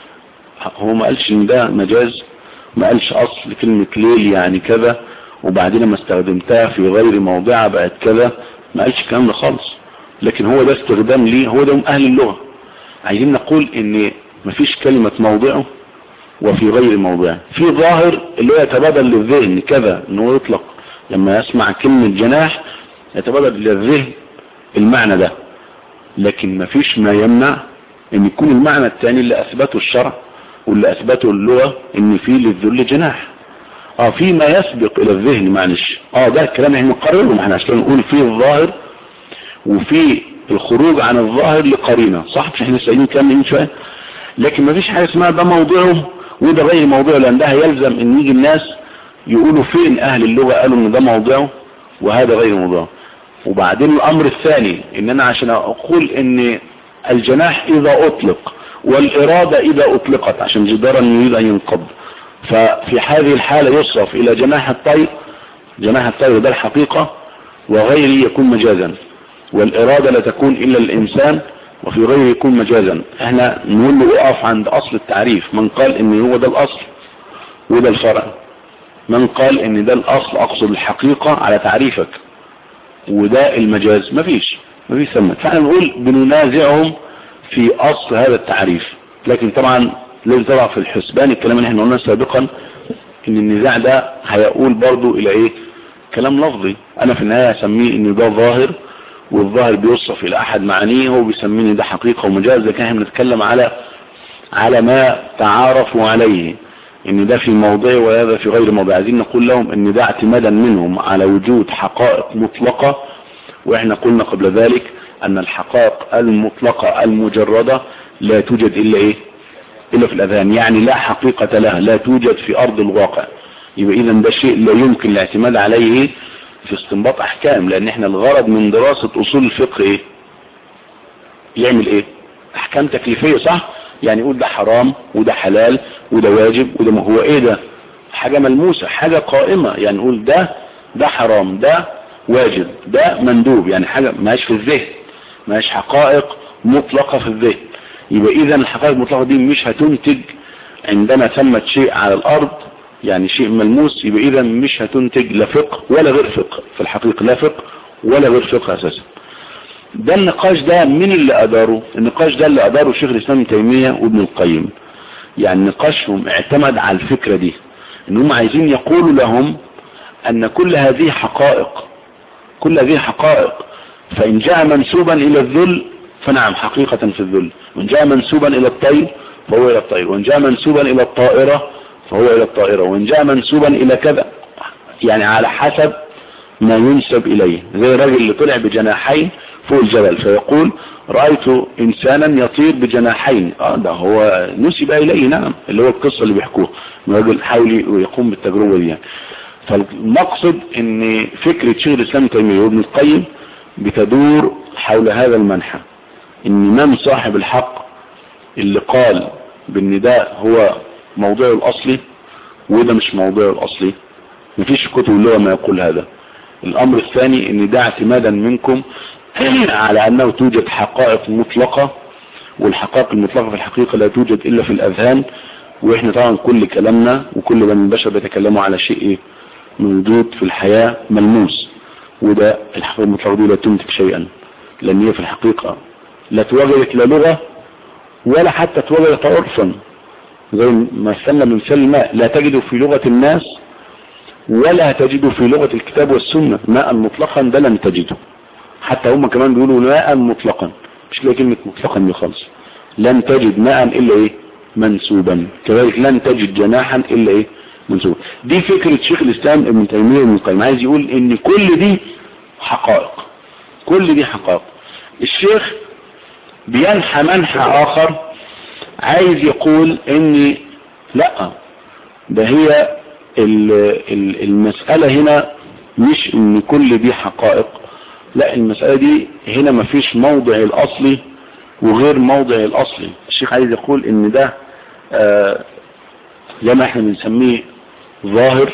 Speaker 1: هو ما قالش ان ده مجاز ما قالش اصل كلمة ليل يعني كذا وبعدين لما استخدمتها في غير موضعها بقت كذا ما قالش الكلام ده خالص لكن هو ده استخدام ليه هو ده اهل اللغة عايزين نقول ان مفيش كلمة موضعه وفي غير موضعه في ظاهر اللي هو يتبادل للذهن كذا انه يطلق لما يسمع كلمة جناح يتبادل للذهن المعنى ده لكن مفيش ما يمنع ان يكون المعنى الثاني اللي اثبته الشرع واللي اثبته اللغة ان في للذل جناح اه في ما يسبق الى الذهن معلش اه ده الكلام احنا نقرره ما احنا عشان نقول فيه الظاهر وفي الخروج عن الظاهر لقرينة صح مش احنا سايلين كام من شوية لكن ما فيش حاجة اسمها ده موضوعه وده غير موضوعه لان ده هيلزم ان يجي الناس يقولوا فين اهل اللغة قالوا ان ده موضوعه وهذا غير موضوعه وبعدين الامر الثاني ان انا عشان اقول ان الجناح اذا اطلق والارادة اذا اطلقت عشان جدارا يريد ان ينقض ففي هذه الحالة يصرف الى جناح الطير جناح الطير ده الحقيقة وغيره يكون مجازا والارادة لا تكون الا الانسان وفي غيره يكون مجازا احنا نقول له اقف عند اصل التعريف من قال ان هو ده الاصل وده الفرع من قال ان ده الاصل اقصد الحقيقة على تعريفك وده المجاز مفيش مفيش سمت فاحنا نقول بننازعهم في اصل هذا التعريف لكن طبعا لازم طبعا في الحسبان الكلام اللي احنا قلناه سابقا ان النزاع ده هيقول برضو الى ايه كلام لفظي انا في النهاية اسميه ان ده ظاهر والظاهر بيوصف الى احد معانيه هو بيسميني ده حقيقة ومجاز لكن احنا بنتكلم على على ما تعارفوا عليه ان ده في موضع وهذا في غير موضع عايزين نقول لهم ان ده اعتمادا منهم على وجود حقائق مطلقة واحنا قلنا قبل ذلك
Speaker 2: ان الحقائق المطلقة المجردة لا توجد الا ايه الا في الاذهان يعني لا حقيقة لها لا توجد في ارض الواقع يبقى اذا ده شيء لا يمكن الاعتماد عليه في استنباط احكام لان احنا الغرض من دراسة اصول الفقه ايه يعمل ايه احكام تكليفية صح يعني يقول ده حرام وده حلال وده واجب وده ما هو ايه ده حاجة ملموسة حاجة قائمة يعني نقول ده ده حرام ده واجب ده مندوب يعني حاجة ماش في الذهن ماش حقائق مطلقة في الذهن يبقى اذا الحقائق المطلقة دي مش هتنتج عندما ثمت شيء على الارض يعني شيء ملموس يبقى اذا مش هتنتج لا فقه ولا غير فقه في الحقيقة لا فقه ولا غير فقه اساسا ده النقاش ده مين اللي اداره النقاش ده اللي اداره شيخ الاسلام ابن تيمية وابن القيم يعني نقاشهم اعتمد على الفكرة دي ان هم عايزين يقولوا لهم ان كل هذه حقائق كل هذه حقائق فان جاء منسوبا الى الذل فنعم حقيقة في الذل وان جاء منسوبا الى الطير فهو الى الطير وان جاء منسوبا الى الطائرة فهو الى الطائرة وان جاء منسوبا الى كذا يعني على حسب ما ينسب اليه زي الراجل اللي طلع بجناحين فوق الجبل فيقول رأيت انسانا يطير بجناحين اه ده هو نسب اليه نعم اللي هو القصة اللي بيحكوها الراجل حاول ويقوم بالتجربة دي يعني. فالمقصد ان فكرة شيخ الاسلام تيمية وابن القيم بتدور حول هذا المنحى ان من صاحب الحق اللي قال بان ده هو موضوعه الاصلي وده مش موضوعه الاصلي مفيش كتب اللي هو ما يقول هذا الامر الثاني ان ده اعتمادا منكم على انه توجد حقائق مطلقة والحقائق المطلقة في الحقيقة لا توجد الا في الاذهان واحنا طبعا كل كلامنا وكل بني البشر بيتكلموا على شيء ايه موجود في الحياة ملموس وده الحقيقة المطلقة دي لا تنتج شيئا لان هي في الحقيقة لا توجدت لا لغة ولا حتى توجدت عرفا زي ما استنى من مثال الماء لا تجد في لغة الناس ولا تجد في لغة الكتاب والسنة ماء مطلقا ده لن تجده حتى هم كمان بيقولوا ماء مطلقا مش لاقي كلمة مطلقا دي خالص لن تجد ماء الا ايه منسوبا كذلك لن تجد جناحا الا ايه منسوبا دي فكرة شيخ الاسلام ابن تيمية ابن القيم عايز يقول ان كل دي حقائق كل دي حقائق الشيخ بينحى منحى اخر عايز يقول ان لا ده هي المسألة هنا مش ان كل دي حقائق لا المسألة دي هنا مفيش موضع الاصلي وغير موضع الاصلي الشيخ عايز يقول ان ده آه زي ما احنا بنسميه ظاهر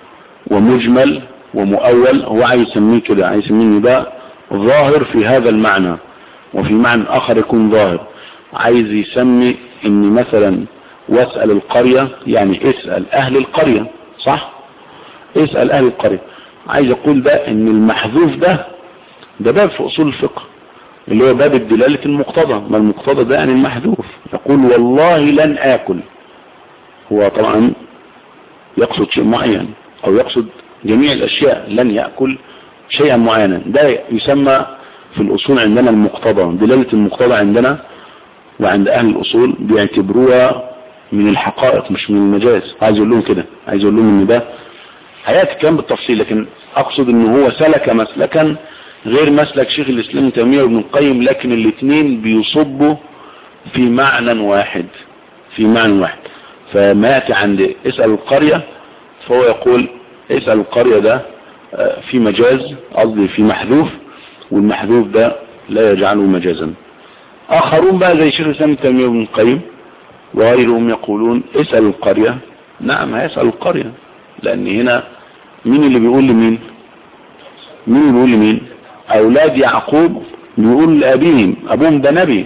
Speaker 2: ومجمل ومؤول هو عايز يسميه كده عايز يسميه ان ده ظاهر في هذا المعنى وفي معنى اخر يكون ظاهر عايز يسمي ان مثلا واسأل القرية يعني اسأل اهل القرية صح اسأل اهل القرية عايز يقول ده ان المحذوف ده ده باب في اصول الفقه اللي هو باب الدلالة المقتضى ما المقتضى ده يعني المحذوف يقول والله لن اكل هو طبعا يقصد شيء معين او يقصد جميع الاشياء لن يأكل شيئا معينا ده يسمى في الاصول عندنا المقتضى دلالة المقتضى عندنا وعند اهل الاصول بيعتبروها من الحقائق مش من المجاز عايز اقول لهم كده عايز اقول لهم ان ده هياتي كلام بالتفصيل لكن اقصد ان هو سلك مسلكا غير مسلك شيخ الاسلام تيميه وابن القيم لكن الاثنين بيصبوا في معنى واحد في معنى واحد فما ياتي عند اسال القريه فهو يقول اسال القريه ده في مجاز قصدي في محذوف والمحذوف ده لا يجعله مجازا اخرون بقى زي شيخ الاسلام تيميه وابن القيم وغيرهم يقولون اسال القريه نعم هيسال القريه لان هنا مين اللي بيقول لمين مين اللي بيقول لمين اولاد يعقوب بيقول لابيهم ابوهم ده نبي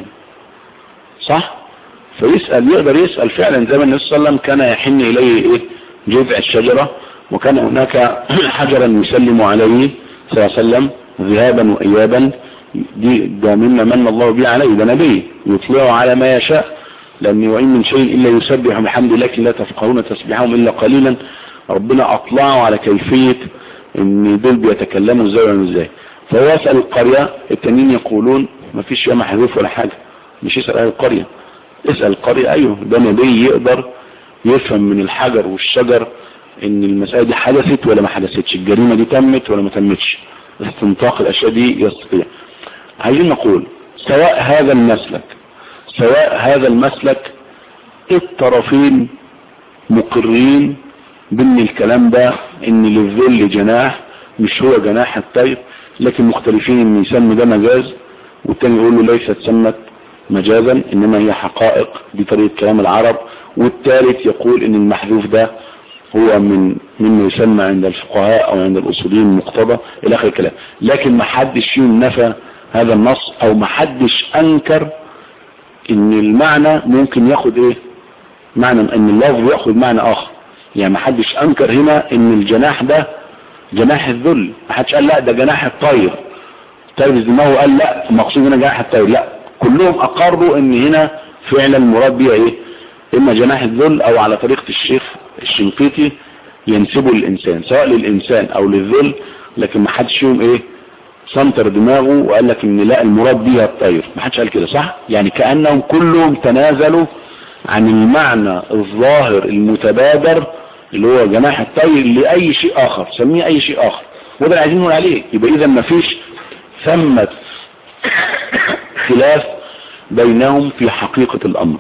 Speaker 2: صح فيسأل يقدر يسأل فعلا زي ما النبي صلى الله عليه وسلم كان يحن اليه ايه جذع الشجرة وكان هناك حجرا يسلم عليه صلى الله عليه وسلم ذهابا وايابا دي ده مما من الله به عليه ده نبي يطلعه على ما يشاء لأن وإن من شيء إلا يسبح بحمد لكن لا تفقهون تسبحهم إلا قليلا ربنا أطلعه على كيفية ان دول بيتكلموا ازاي ولا ازاي فهو يسأل القرية التانيين يقولون ما فيش يا محذوف ولا حاجة مش يسأل اهل القرية اسأل القرية ايوه ده نبي يقدر يفهم من الحجر والشجر ان المسألة دي حدثت ولا ما حدثتش الجريمة دي تمت ولا ما تمتش استنطاق الاشياء دي يستطيع عايزين نقول سواء هذا المسلك سواء هذا المسلك الطرفين مقرين بان الكلام ده ان للذل جناح مش هو جناح الطير لكن مختلفين ان يسمي ده مجاز والتاني يقول له ليست سمت مجازا انما هي حقائق بطريقة كلام العرب والثالث يقول ان المحذوف ده هو من مما يسمى عند الفقهاء او عند الاصوليين مقتضى الى اخر الكلام لكن ما حدش فيهم نفى هذا النص او ما حدش انكر ان المعنى ممكن ياخد ايه معنى ان اللفظ ياخد معنى اخر يعني ما حدش انكر هنا ان الجناح ده جناح الذل ما حدش قال لا ده جناح الطير طيب الزماوي قال لا المقصود هنا جناح الطير لا كلهم اقروا ان هنا فعلا المراد بيه ايه اما جناح الذل او على طريقة الشيخ الشنقيطي ينسبه للانسان سواء للانسان او للذل لكن ما حدش فيهم ايه سنتر دماغه وقال لك ان لا المراد بيها الطير ما حدش قال كده صح يعني كأنهم كلهم تنازلوا عن المعنى الظاهر المتبادر اللي هو جناح الطير لأي شيء آخر سميه أي شيء آخر وده اللي عايزين نقول عليه يبقى إذا ما فيش ثمة خلاف بينهم في حقيقة الأمر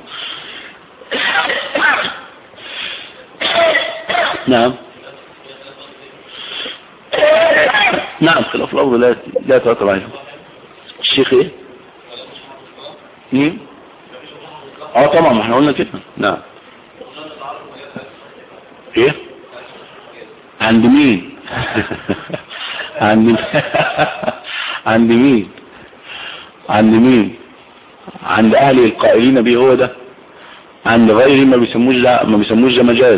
Speaker 2: نعم نعم خلاف الأرض لا لا ترتب عليهم الشيخ ايه مين اه طبعا ما احنا قلنا كده نعم ايه عند مين عند عند مين عند مين عند اهل القائلين به هو ده عند غيرهم ما بيسموش ده ما بيسموش ده مجاز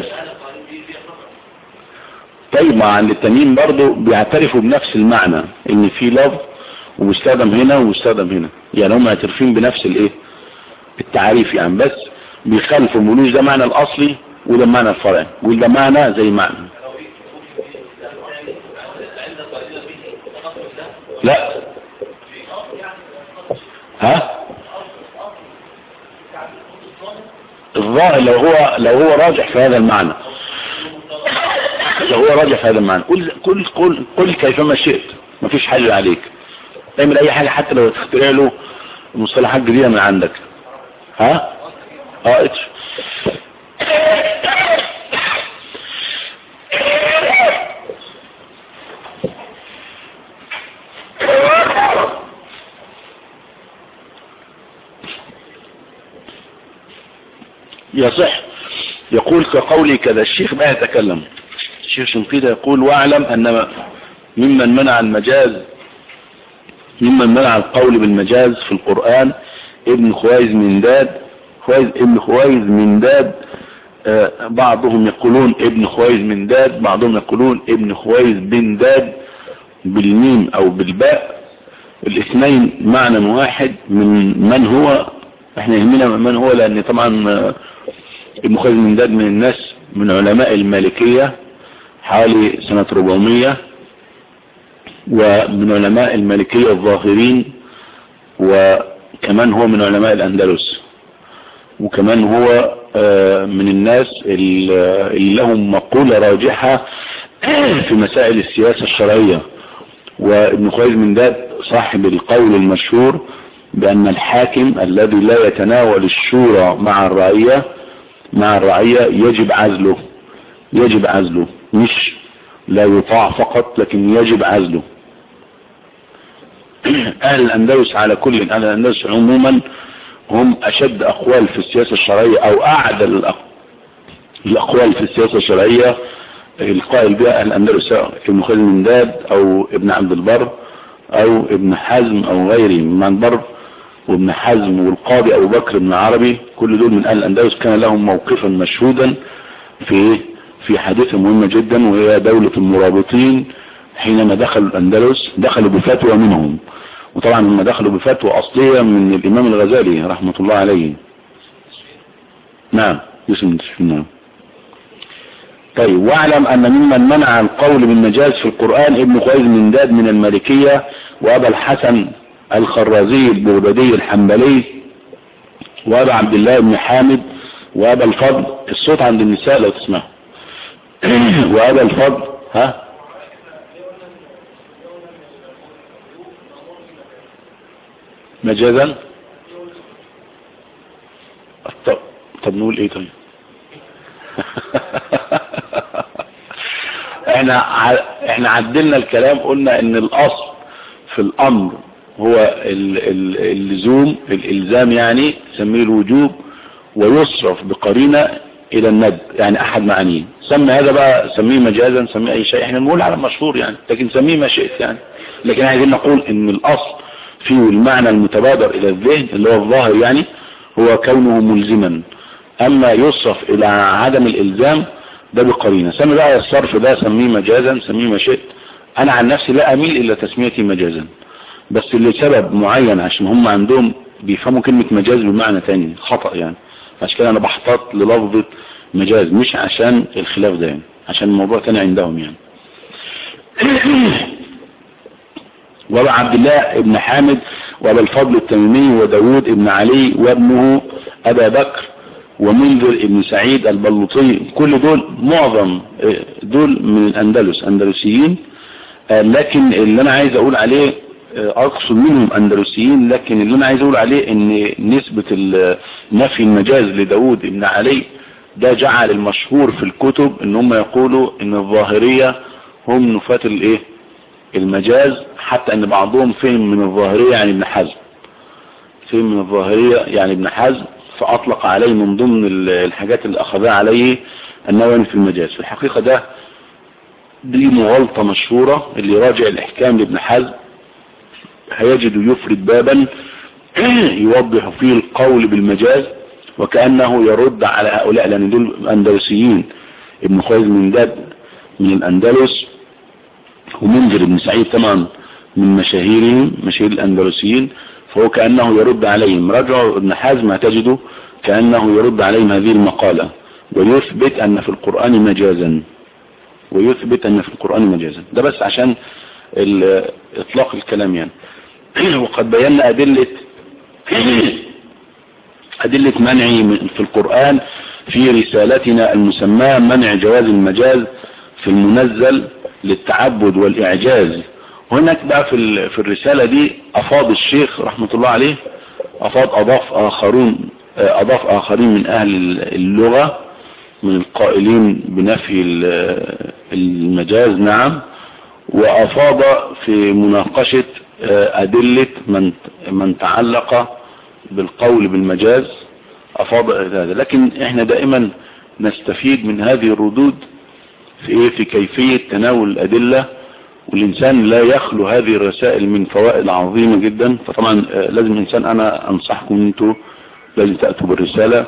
Speaker 2: طيب ما عند التانيين برضو بيعترفوا بنفس المعنى ان في لفظ ومستخدم هنا ومستخدم هنا يعني هم معترفين بنفس الايه التعريف يعني بس بيخالفوا ملوش ده معنى الاصلي وده المعنى الفرعي وده معنى زي معنى لا ها الظاهر لو هو لو هو راجح في هذا المعنى لو هو راجح في هذا المعنى قل قل قل قل كيفما شئت مفيش حل عليك اعمل اي حاجة حتى لو تخترع له مصطلحات جديدة من عندك ها اه اتش يصح يقول كقولي كذا الشيخ ما يتكلم الشيخ شنقيطة يقول واعلم ان ممن منع المجاز ممن منع القول بالمجاز في القرآن ابن خويز من داد خويز ابن خويز من داد آه بعضهم يقولون ابن خويز من داد بعضهم يقولون ابن خويز بن داد بالميم او بالباء الاثنين معنى واحد من من هو احنا يهمنا من هو لان طبعا آه ابن خويز من داد من الناس من علماء المالكية حوالي سنة 400 ومن علماء المالكية الظاهرين وكمان هو من علماء الأندلس وكمان هو من الناس اللي لهم مقولة راجحة في مسائل السياسة الشرعية وابن خويز من داد صاحب القول المشهور بأن الحاكم الذي لا يتناول الشورى مع الرعية مع الرعية يجب عزله يجب عزله مش لا يطاع فقط لكن يجب عزله اهل الاندلس على كل اهل الاندلس عموما هم اشد اقوال في السياسة الشرعية او اعدل الاقوال في السياسة الشرعية القائل بها اهل الاندلس ابن خالد من داد او ابن عبد البر او ابن حزم او غيره من البر وابن حزم والقاضي ابو بكر بن عربي كل دول من اهل الاندلس كان لهم موقفا مشهودا في في حادثة مهمة جدا وهي دولة المرابطين حينما دخلوا الأندلس دخلوا بفتوى منهم وطبعا هم دخلوا بفتوى أصلية من الإمام الغزالي رحمة الله عليه نعم يسمى نعم طيب واعلم أن ممن منع القول بالمجاز في القرآن ابن خويز من داد من المالكية وأبا الحسن الخرازي البغدادي الحنبلي وأبا عبد الله بن حامد وأبا الفضل الصوت عند النساء لو تسمعوا وأبا الفضل ها مجازا طب, طب نقول ايه طيب احنا ع- احنا عدلنا الكلام قلنا ان الاصل في الامر هو ال- ال- اللزوم الالزام يعني سميه الوجوب ويصرف بقرينة الى الند يعني احد معانيه سمي هذا بقى سميه مجازا سميه اي شيء احنا بنقول على المشهور يعني لكن سميه ما شئت يعني لكن عايزين نقول ان الاصل فيه المعنى المتبادر الى الذهن اللي هو الظاهر يعني هو كونه ملزما اما يصرف الى عدم الالزام ده بقرينة سمي بقى الصرف ده سميه مجازا سميه ما شئت انا عن نفسي لا اميل الى تسميتي مجازا بس لسبب معين عشان هم عندهم بيفهموا كلمة مجاز بمعنى تاني خطأ يعني عشان كده انا بحتاط للفظة مجاز مش عشان الخلاف ده يعني عشان الموضوع تاني عندهم يعني وابا عبد الله ابن حامد وابا الفضل التميمي وداود ابن علي وابنه ابا بكر ومنذر ابن سعيد البلوطي كل دول معظم آه، دول من الاندلس اندلسيين آه، لكن اللي انا عايز اقول عليه آه، اقصد منهم اندلسيين لكن اللي انا عايز اقول عليه ان نسبة ال- نفي المجاز لداود ابن علي ده جعل المشهور في الكتب ان هم يقولوا ان الظاهرية هم نفاة الايه المجاز حتى ان بعضهم فهم من الظاهرية يعني ابن حزم فهم من الظاهرية يعني ابن حزم فاطلق عليه من ضمن ال- الحاجات اللي اخذها عليه انه ينفي المجاز في الحقيقة ده دي مغالطة مشهورة اللي يراجع الاحكام لابن حزم هيجد يفرد بابا يوضح فيه القول بالمجاز وكأنه يرد على هؤلاء لأن دول أندلسيين ابن خويز من داد من الأندلس ومنذر بن سعيد طبعا من مشاهيرهم مشاهير الأندلسيين فهو كأنه يرد عليهم رجعوا ابن حزم هتجده كأنه يرد عليهم هذه المقالة ويثبت أن في القرآن مجازا ويثبت أن في القرآن مجازا ده بس عشان ال- إطلاق الكلام يعني وقد بينا أدلة أدلة منع من- في القرآن في رسالتنا المسماة منع جواز المجاز في المنزل للتعبد والإعجاز هناك بقى في ال- في الرسالة دي أفاض الشيخ رحمة الله عليه أفاض أضاف آخرون أضاف آخرين من أهل اللغة من القائلين بنفي ال- المجاز نعم وأفاض في مناقشة آه، أدلة من من تعلق بالقول بالمجاز أفاض هذا لكن احنا دائما نستفيد من هذه الردود في ايه في كيفية تناول الأدلة والإنسان لا يخلو هذه الرسائل من فوائد عظيمة جدا فطبعا آه، لازم الإنسان أنا أنصحكم أن انتوا لازم تأتوا بالرسالة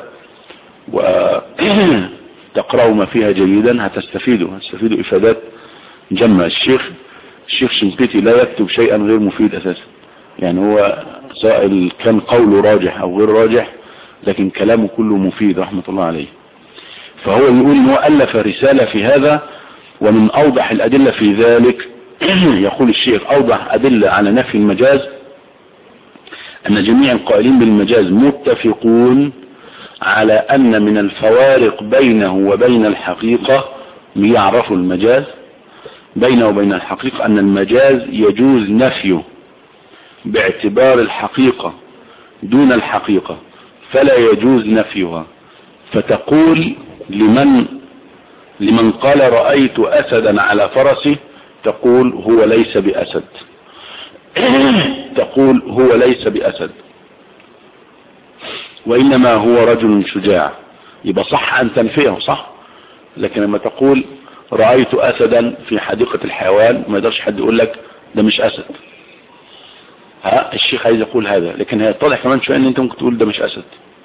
Speaker 2: وتقرأوا ما فيها جيدا هتستفيدوا هتستفيدوا إفادات جمع الشيخ الشيخ شنقيطي لا يكتب شيئا غير مفيد أساسا يعني هو سواء ال- كان قوله راجح أو غير راجح لكن كلامه كله مفيد رحمة الله عليه فهو يقول ان هو ألف رسالة في هذا ومن أوضح الأدلة في ذلك يقول الشيخ أوضح أدلة على نفي المجاز أن جميع القائلين بالمجاز متفقون على أن من الفوارق بينه وبين الحقيقة ليعرفوا المجاز بينه وبين الحقيقة أن المجاز يجوز نفيه باعتبار الحقيقة دون الحقيقة فلا يجوز نفيها فتقول لمن لمن قال رأيت أسدا على فرسه تقول هو ليس بأسد تقول هو ليس بأسد وإنما هو رجل شجاع يبقى صح أن تنفيه صح لكن لما تقول رأيت أسدا في حديقة الحيوان ما يقدرش حد يقول لك ده مش أسد ها الشيخ عايز يقول هذا لكن هيطلع كمان شوية ان انت ممكن تقول ده مش أسد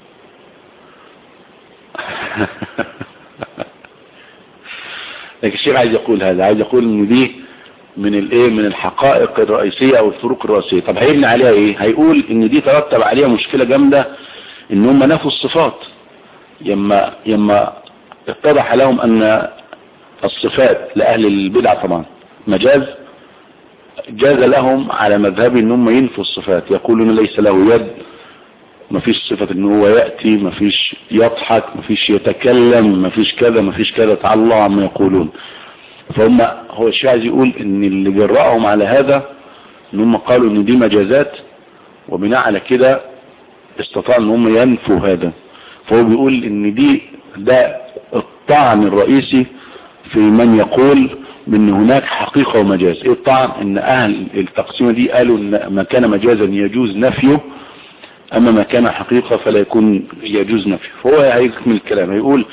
Speaker 2: لكن الشيخ عايز يقول هذا عايز يقول ان دي من الايه من الحقائق الرئيسية او الفروق الرئيسية طب هيبني عليها ايه هيقول ان دي ترتب عليها مشكلة جامدة ان هم نفوا الصفات يما يما اتضح لهم ان الصفات لأهل البدع طبعا مجاز جاز لهم على مذهب ان هم ينفوا الصفات يقولون ليس له يد ما فيش صفة ان هو يأتي ما فيش يضحك ما فيش يتكلم ما فيش كذا ما فيش كذا تعالى الله عما يقولون فهم هو الشيء عايز يقول ان اللي جرأهم على هذا ان هم قالوا ان دي مجازات وبناء على كده استطاع ان هم ينفوا هذا فهو بيقول ان دي ده الطعن الرئيسي في من يقول بان هناك حقيقة ومجاز ايه الطعن ان اهل التقسيمة دي قالوا ان ما كان مجازا يجوز نفيه اما ما كان حقيقة فلا يكون يجوز نفيه فهو هيكمل الكلام هيقول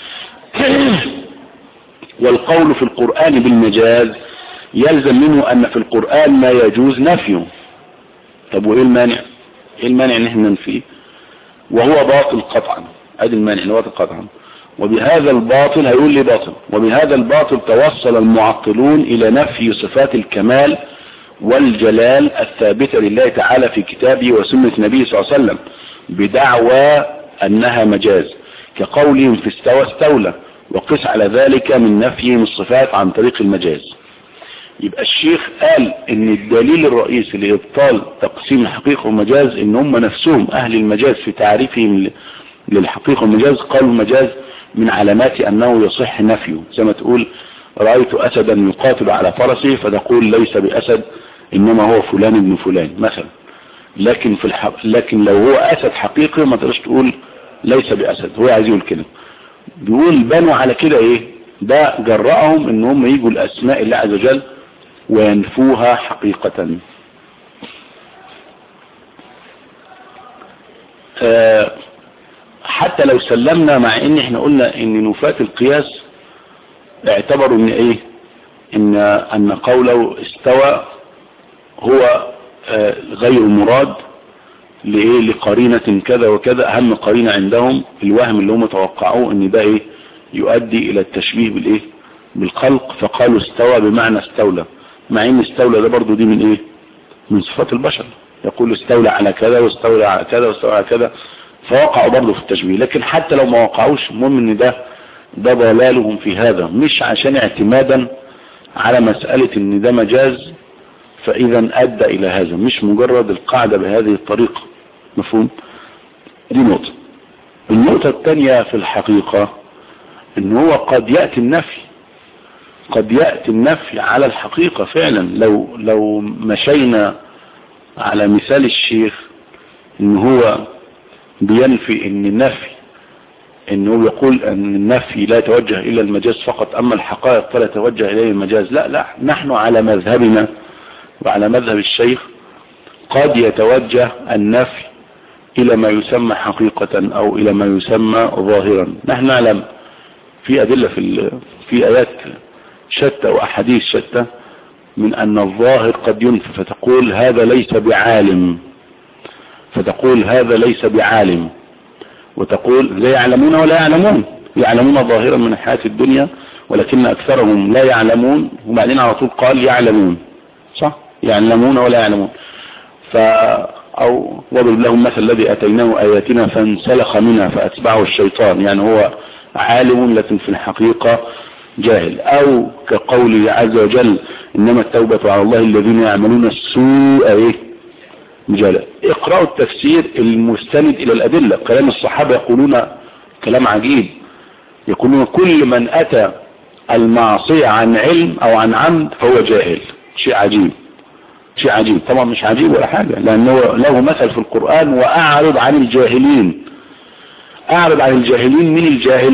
Speaker 2: والقول في القرآن بالمجاز يلزم منه ان في القرآن ما يجوز نفيه طب وايه المانع ايه المانع ان احنا ننفيه وهو باطل قطعا ادي المانع اللي هو باطل قطعا وبهذا الباطل هيقول لي باطل وبهذا الباطل توصل المعطلون الى نفي صفات الكمال والجلال الثابتة لله تعالى في كتابه وسنة نبيه صلى الله عليه وسلم بدعوى انها مجاز كقولهم في استوى استولى وقس على ذلك من نفيهم الصفات عن طريق المجاز يبقى الشيخ قال ان الدليل الرئيسي لابطال تقسيم الحقيقة والمجاز ان هم نفسهم اهل المجاز في تعريفهم للحقيقة والمجاز قالوا المجاز من علامات انه يصح نفيه زي ما تقول رأيت اسدا يقاتل على فرسه فتقول ليس باسد انما هو فلان ابن فلان مثلا لكن في الحق لكن لو هو اسد حقيقي ما تقدرش تقول ليس باسد هو عايز يقول كده بيقول بنوا على كده ايه ده جرأهم ان هم يجوا الاسماء الله عز وجل وينفوها حقيقة آه حتى لو سلمنا مع ان احنا قلنا ان نفاة القياس اعتبروا ان ايه ان ان قوله استوى هو آه غير مراد لايه لقرينة كذا وكذا اهم قرينة عندهم الوهم اللي هم توقعوه ان ده ايه يؤدي الى التشبيه بالايه بالخلق فقالوا استوى بمعنى استولى مع ان استولى ده برضو دي من ايه من صفات البشر يقول استولى على كذا واستولى على كذا واستولى على كذا فوقعوا برضو في التشبيه لكن حتى لو ما وقعوش المهم ان ده ده ضلالهم في هذا مش عشان اعتمادا على مسألة ان ده مجاز فاذا ادى الى هذا مش مجرد القاعدة بهذه الطريقة مفهوم دي نقطة النقطة الثانية في الحقيقة ان هو قد يأتي النفي قد يأتي النفي على الحقيقة فعلا لو لو مشينا على مثال الشيخ ان هو بينفي ان النفي انه يقول ان النفي لا يتوجه الى المجاز فقط اما الحقائق فلا يتوجه اليه المجاز لا لا نحن على مذهبنا وعلى مذهب الشيخ قد يتوجه النفي الى ما يسمى حقيقة او الى ما يسمى ظاهرا نحن نعلم في ادلة في في ايات شتى واحاديث شتى من ان الظاهر قد ينفي فتقول هذا ليس بعالم فتقول هذا ليس بعالم وتقول لا يعلمون ولا يعلمون يعلمون ظاهرا من حياة الدنيا ولكن اكثرهم لا يعلمون وبعدين على طول قال يعلمون صح يعلمون ولا يعلمون ف او وضرب لهم مثل الذي اتيناه اياتنا فانسلخ منها فاتبعه الشيطان يعني هو عالم لكن في الحقيقة جاهل او كقوله عز وجل انما التوبة على الله الذين يعملون السوء ايه مجالا اقرأوا التفسير المستند الى الادلة كلام الصحابة يقولون كلام عجيب يقولون كل من اتى المعصية عن علم او عن عمد فهو جاهل شيء عجيب شيء عجيب طبعا مش عجيب ولا حاجة لانه له مثل في القرآن واعرض عن الجاهلين اعرض عن الجاهلين من الجاهل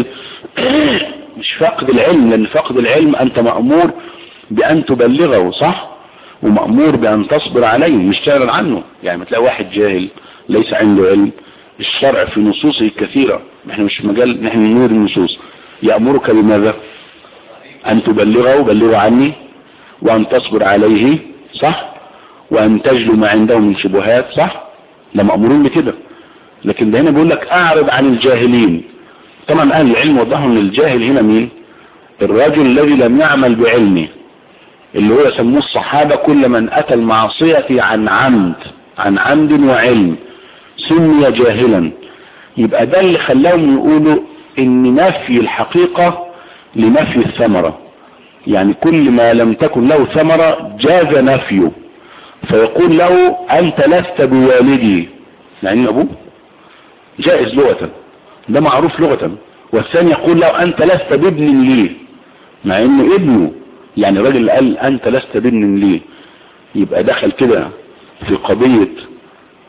Speaker 2: مش فقد العلم لان فقد العلم انت مأمور بان تبلغه صح ومأمور بان تصبر عليه مش تعرض عنه يعني ما تلاقي واحد جاهل ليس عنده علم الشرع في نصوصه كثيرة احنا مش مجال نحن نور النصوص يأمرك بماذا ان تبلغه بلغه عني وان تصبر عليه صح وان تجلو ما عنده من شبهات صح لا مأمورون بكده لكن ده هنا بيقول لك اعرض عن الجاهلين طبعا اهل العلم وضحوا ان الجاهل هنا مين الرجل الذي لم يعمل بعلمه اللي هو يسموه الصحابة كل من اتى المعصية عن عمد عن عمد وعلم سمي جاهلا يبقى ده اللي خلاهم يقولوا ان نفي الحقيقة لنفي الثمرة يعني كل ما لم تكن له ثمرة جاز نفيه فيقول له انت لست بوالدي يعني ابوه جائز لغة ده معروف لغة والثاني يقول له انت لست بابن لي مع انه ابنه يعني الراجل قال انت لست بابن لي يبقى دخل كده في قضية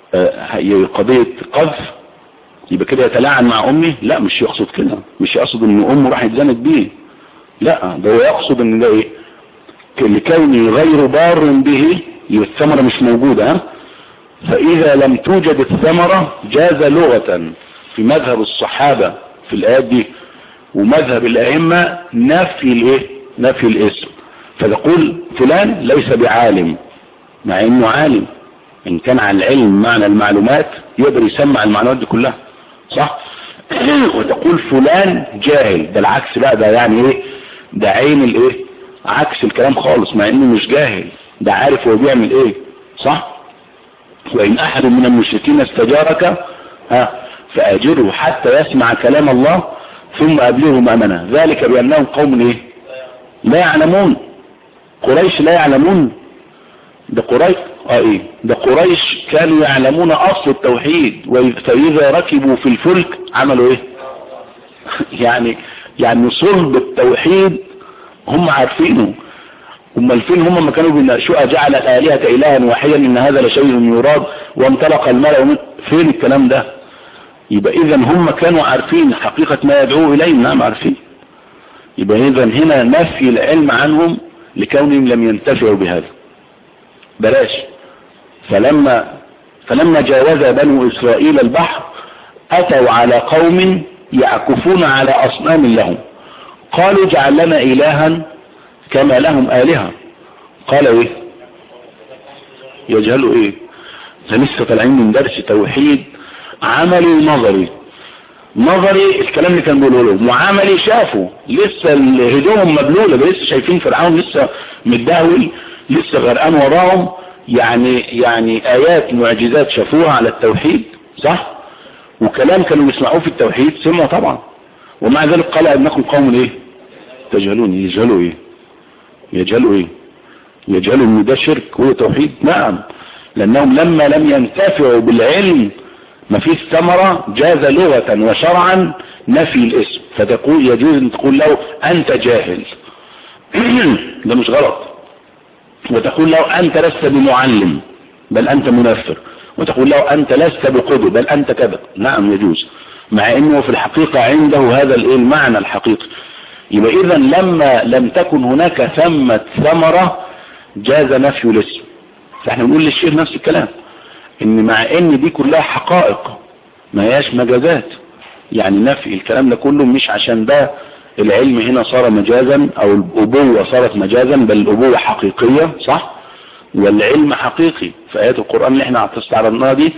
Speaker 2: آه قضية قذف يبقى كده يتلاعن مع امه لا مش يقصد كده مش يقصد ان امه راح يتزنت بيه لا ده هو يقصد ان ده ايه لكونه غير بار به يبقى الثمرة مش موجودة ها فاذا لم توجد الثمرة جاز لغة في مذهب الصحابة في الايات دي ومذهب الائمة نفي الايه نفي الاسم فتقول فلان ليس بعالم مع انه عالم ان كان على العلم معنى المعلومات يقدر يسمع المعلومات دي كلها صح وتقول فلان جاهل ده العكس بقى ده يعني ايه ده عين الايه عكس الكلام خالص مع انه مش جاهل ده عارف هو بيعمل ايه صح وان احد من المشركين استجارك ها فاجره حتى يسمع كلام الله ثم ابلغه مأمنه ذلك بانهم قوم ايه لا يعلمون قريش لا يعلمون ده قريش اه ايه ده قريش كانوا يعلمون اصل التوحيد فاذا ركبوا في الفلك عملوا ايه يعني يعني صلب التوحيد هم عارفينه هم الفين هم ما كانوا بيناقشوا جعل الالهه الها واحدا ان هذا لشيء يراد وانطلق الملأ من فين الكلام ده يبقى اذا هم كانوا عارفين حقيقة ما يدعو اليه نعم عارفين يبقى اذا هنا نفي العلم عنهم لكونهم لم ينتفعوا بهذا بلاش فلما فلما جاوز بنو اسرائيل البحر اتوا على قوم يعكفون على اصنام لهم قالوا اجعل لنا الها كما لهم الهة قال ايه يجهلوا ايه ده لسه طالعين من درس توحيد عملي ونظري نظري الكلام اللي كان بيقوله لهم وعملي شافوا لسه هدومهم مبلوله ده لسه شايفين فرعون لسه متدهول لسه غرقان وراهم يعني يعني ايات معجزات شافوها على التوحيد صح وكلام كانوا بيسمعوه في التوحيد سمعوا طبعا ومع ذلك قال انكم قوم ايه تجهلون يجهلوا ايه يجهلوا ايه يجهلوا ان ده شرك هو توحيد نعم لانهم لما لم ينتفعوا بالعلم ما فيش ثمرة جاز لغة وشرعا نفي الاسم فتقول يجوز ان تقول له انت جاهل ده مش غلط وتقول له انت لست بمعلم بل انت منفر وتقول له انت لست بقدر بل انت كذا نعم يجوز مع انه في الحقيقة عنده هذا الايه المعنى الحقيقي يبقى اذا لما لم تكن هناك ثمة ثمرة جاز نفي الاسم فاحنا بنقول للشيخ نفس الكلام ان مع ان دي كلها حقائق ما هياش مجازات يعني نفي الكلام ده كله مش عشان ده العلم هنا صار مجازا او الابوة صارت مجازا بل الابوة حقيقية صح والعلم حقيقي في ايات القرآن اللي احنا استعرضناها دي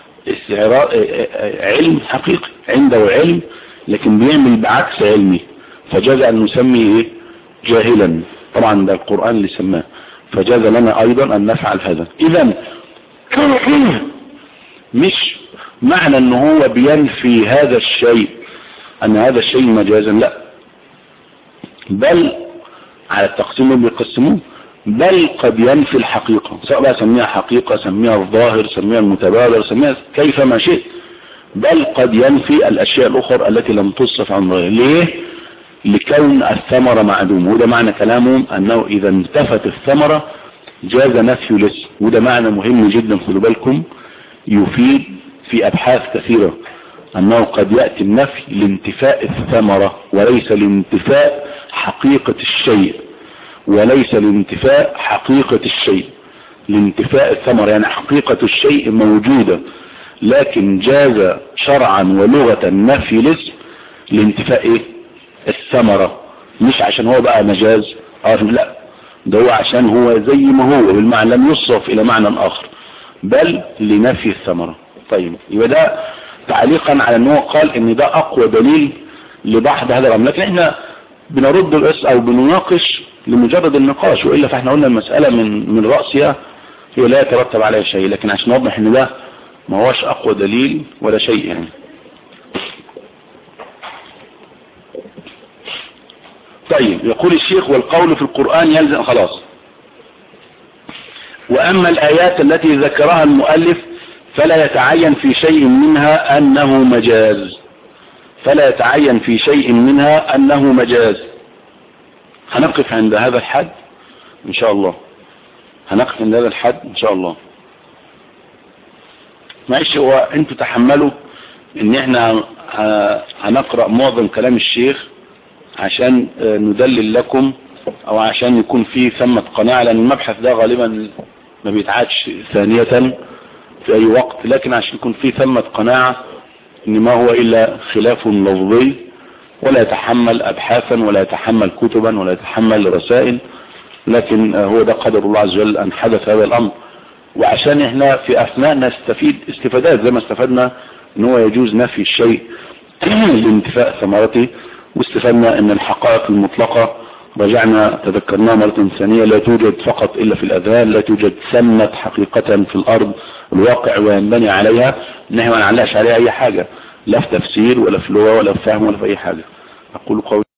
Speaker 2: علم حقيقي عنده علم لكن بيعمل بعكس علمي فجاز ان نسميه ايه جاهلا طبعا ده القرآن اللي سماه فجاز لنا ايضا ان نفعل هذا اذا مش معنى ان هو بينفي هذا الشيء ان هذا الشيء مجازا لا بل على التقسيم اللي بيقسموه بل قد ينفي الحقيقة سواء بقى سميها حقيقة سميها الظاهر سميها المتبادر سميها كيفما شئت بل قد ينفي الاشياء الاخرى التي لم تصف عن ظاهر ليه لكون الثمرة معدوم وده معنى كلامهم انه اذا انتفت الثمرة جاز نفي الاسم وده معنى مهم جدا خدوا بالكم يفيد في ابحاث كثيرة انه قد يأتي النفي لانتفاء الثمرة وليس لانتفاء حقيقة الشيء وليس لانتفاء حقيقة الشيء لانتفاء الثمرة يعني حقيقة الشيء موجودة لكن جاز شرعا ولغة نفي الاسم لانتفاء ايه الثمرة مش عشان هو بقى مجاز اه لا ده هو عشان هو زي ما هو بالمعنى لم يصرف الى معنى اخر بل لنفي الثمرة طيب يبقى ده تعليقا على ان هو قال ان ده اقوى دليل لبعض هذا الامر لكن احنا بنرد الأس او بنناقش لمجرد النقاش وإلا فاحنا قلنا المسألة من من رأسها هي لا يترتب عليها شيء لكن عشان نوضح ان ده ما هوش اقوى دليل ولا شيء يعني طيب يقول الشيخ والقول في القرآن يلزم خلاص وأما الآيات التي ذكرها المؤلف فلا يتعين في شيء منها أنه مجاز فلا يتعين في شيء منها أنه مجاز هنقف عند هذا الحد إن شاء الله هنقف عند هذا الحد إن شاء الله معلش هو انتوا تحملوا ان احنا ه- هنقرأ معظم كلام الشيخ عشان آه، ندلل لكم او عشان يكون في ثمة قناعة لان المبحث ده غالبا ما بيتعادش ثانية في اي وقت لكن عشان يكون في ثمة قناعة ان ما هو الا خلاف لفظي ولا يتحمل ابحاثا ولا يتحمل كتبا ولا يتحمل رسائل لكن آه، هو ده قدر الله عز وجل ان حدث هذا الامر وعشان احنا في اثناء نستفيد استفادات زي ما استفدنا ان هو يجوز نفي الشيء لانتفاء ثمرته واستفدنا ان الحقائق المطلقة رجعنا تذكرناها مرة ثانية لا توجد فقط الا في الاذهان لا توجد ثمة حقيقة في الارض الواقع وينبني عليها ان احنا ما نعلقش عليها اي حاجة لا في تفسير ولا في لغة ولا في فهم ولا في اي حاجة اقول قولي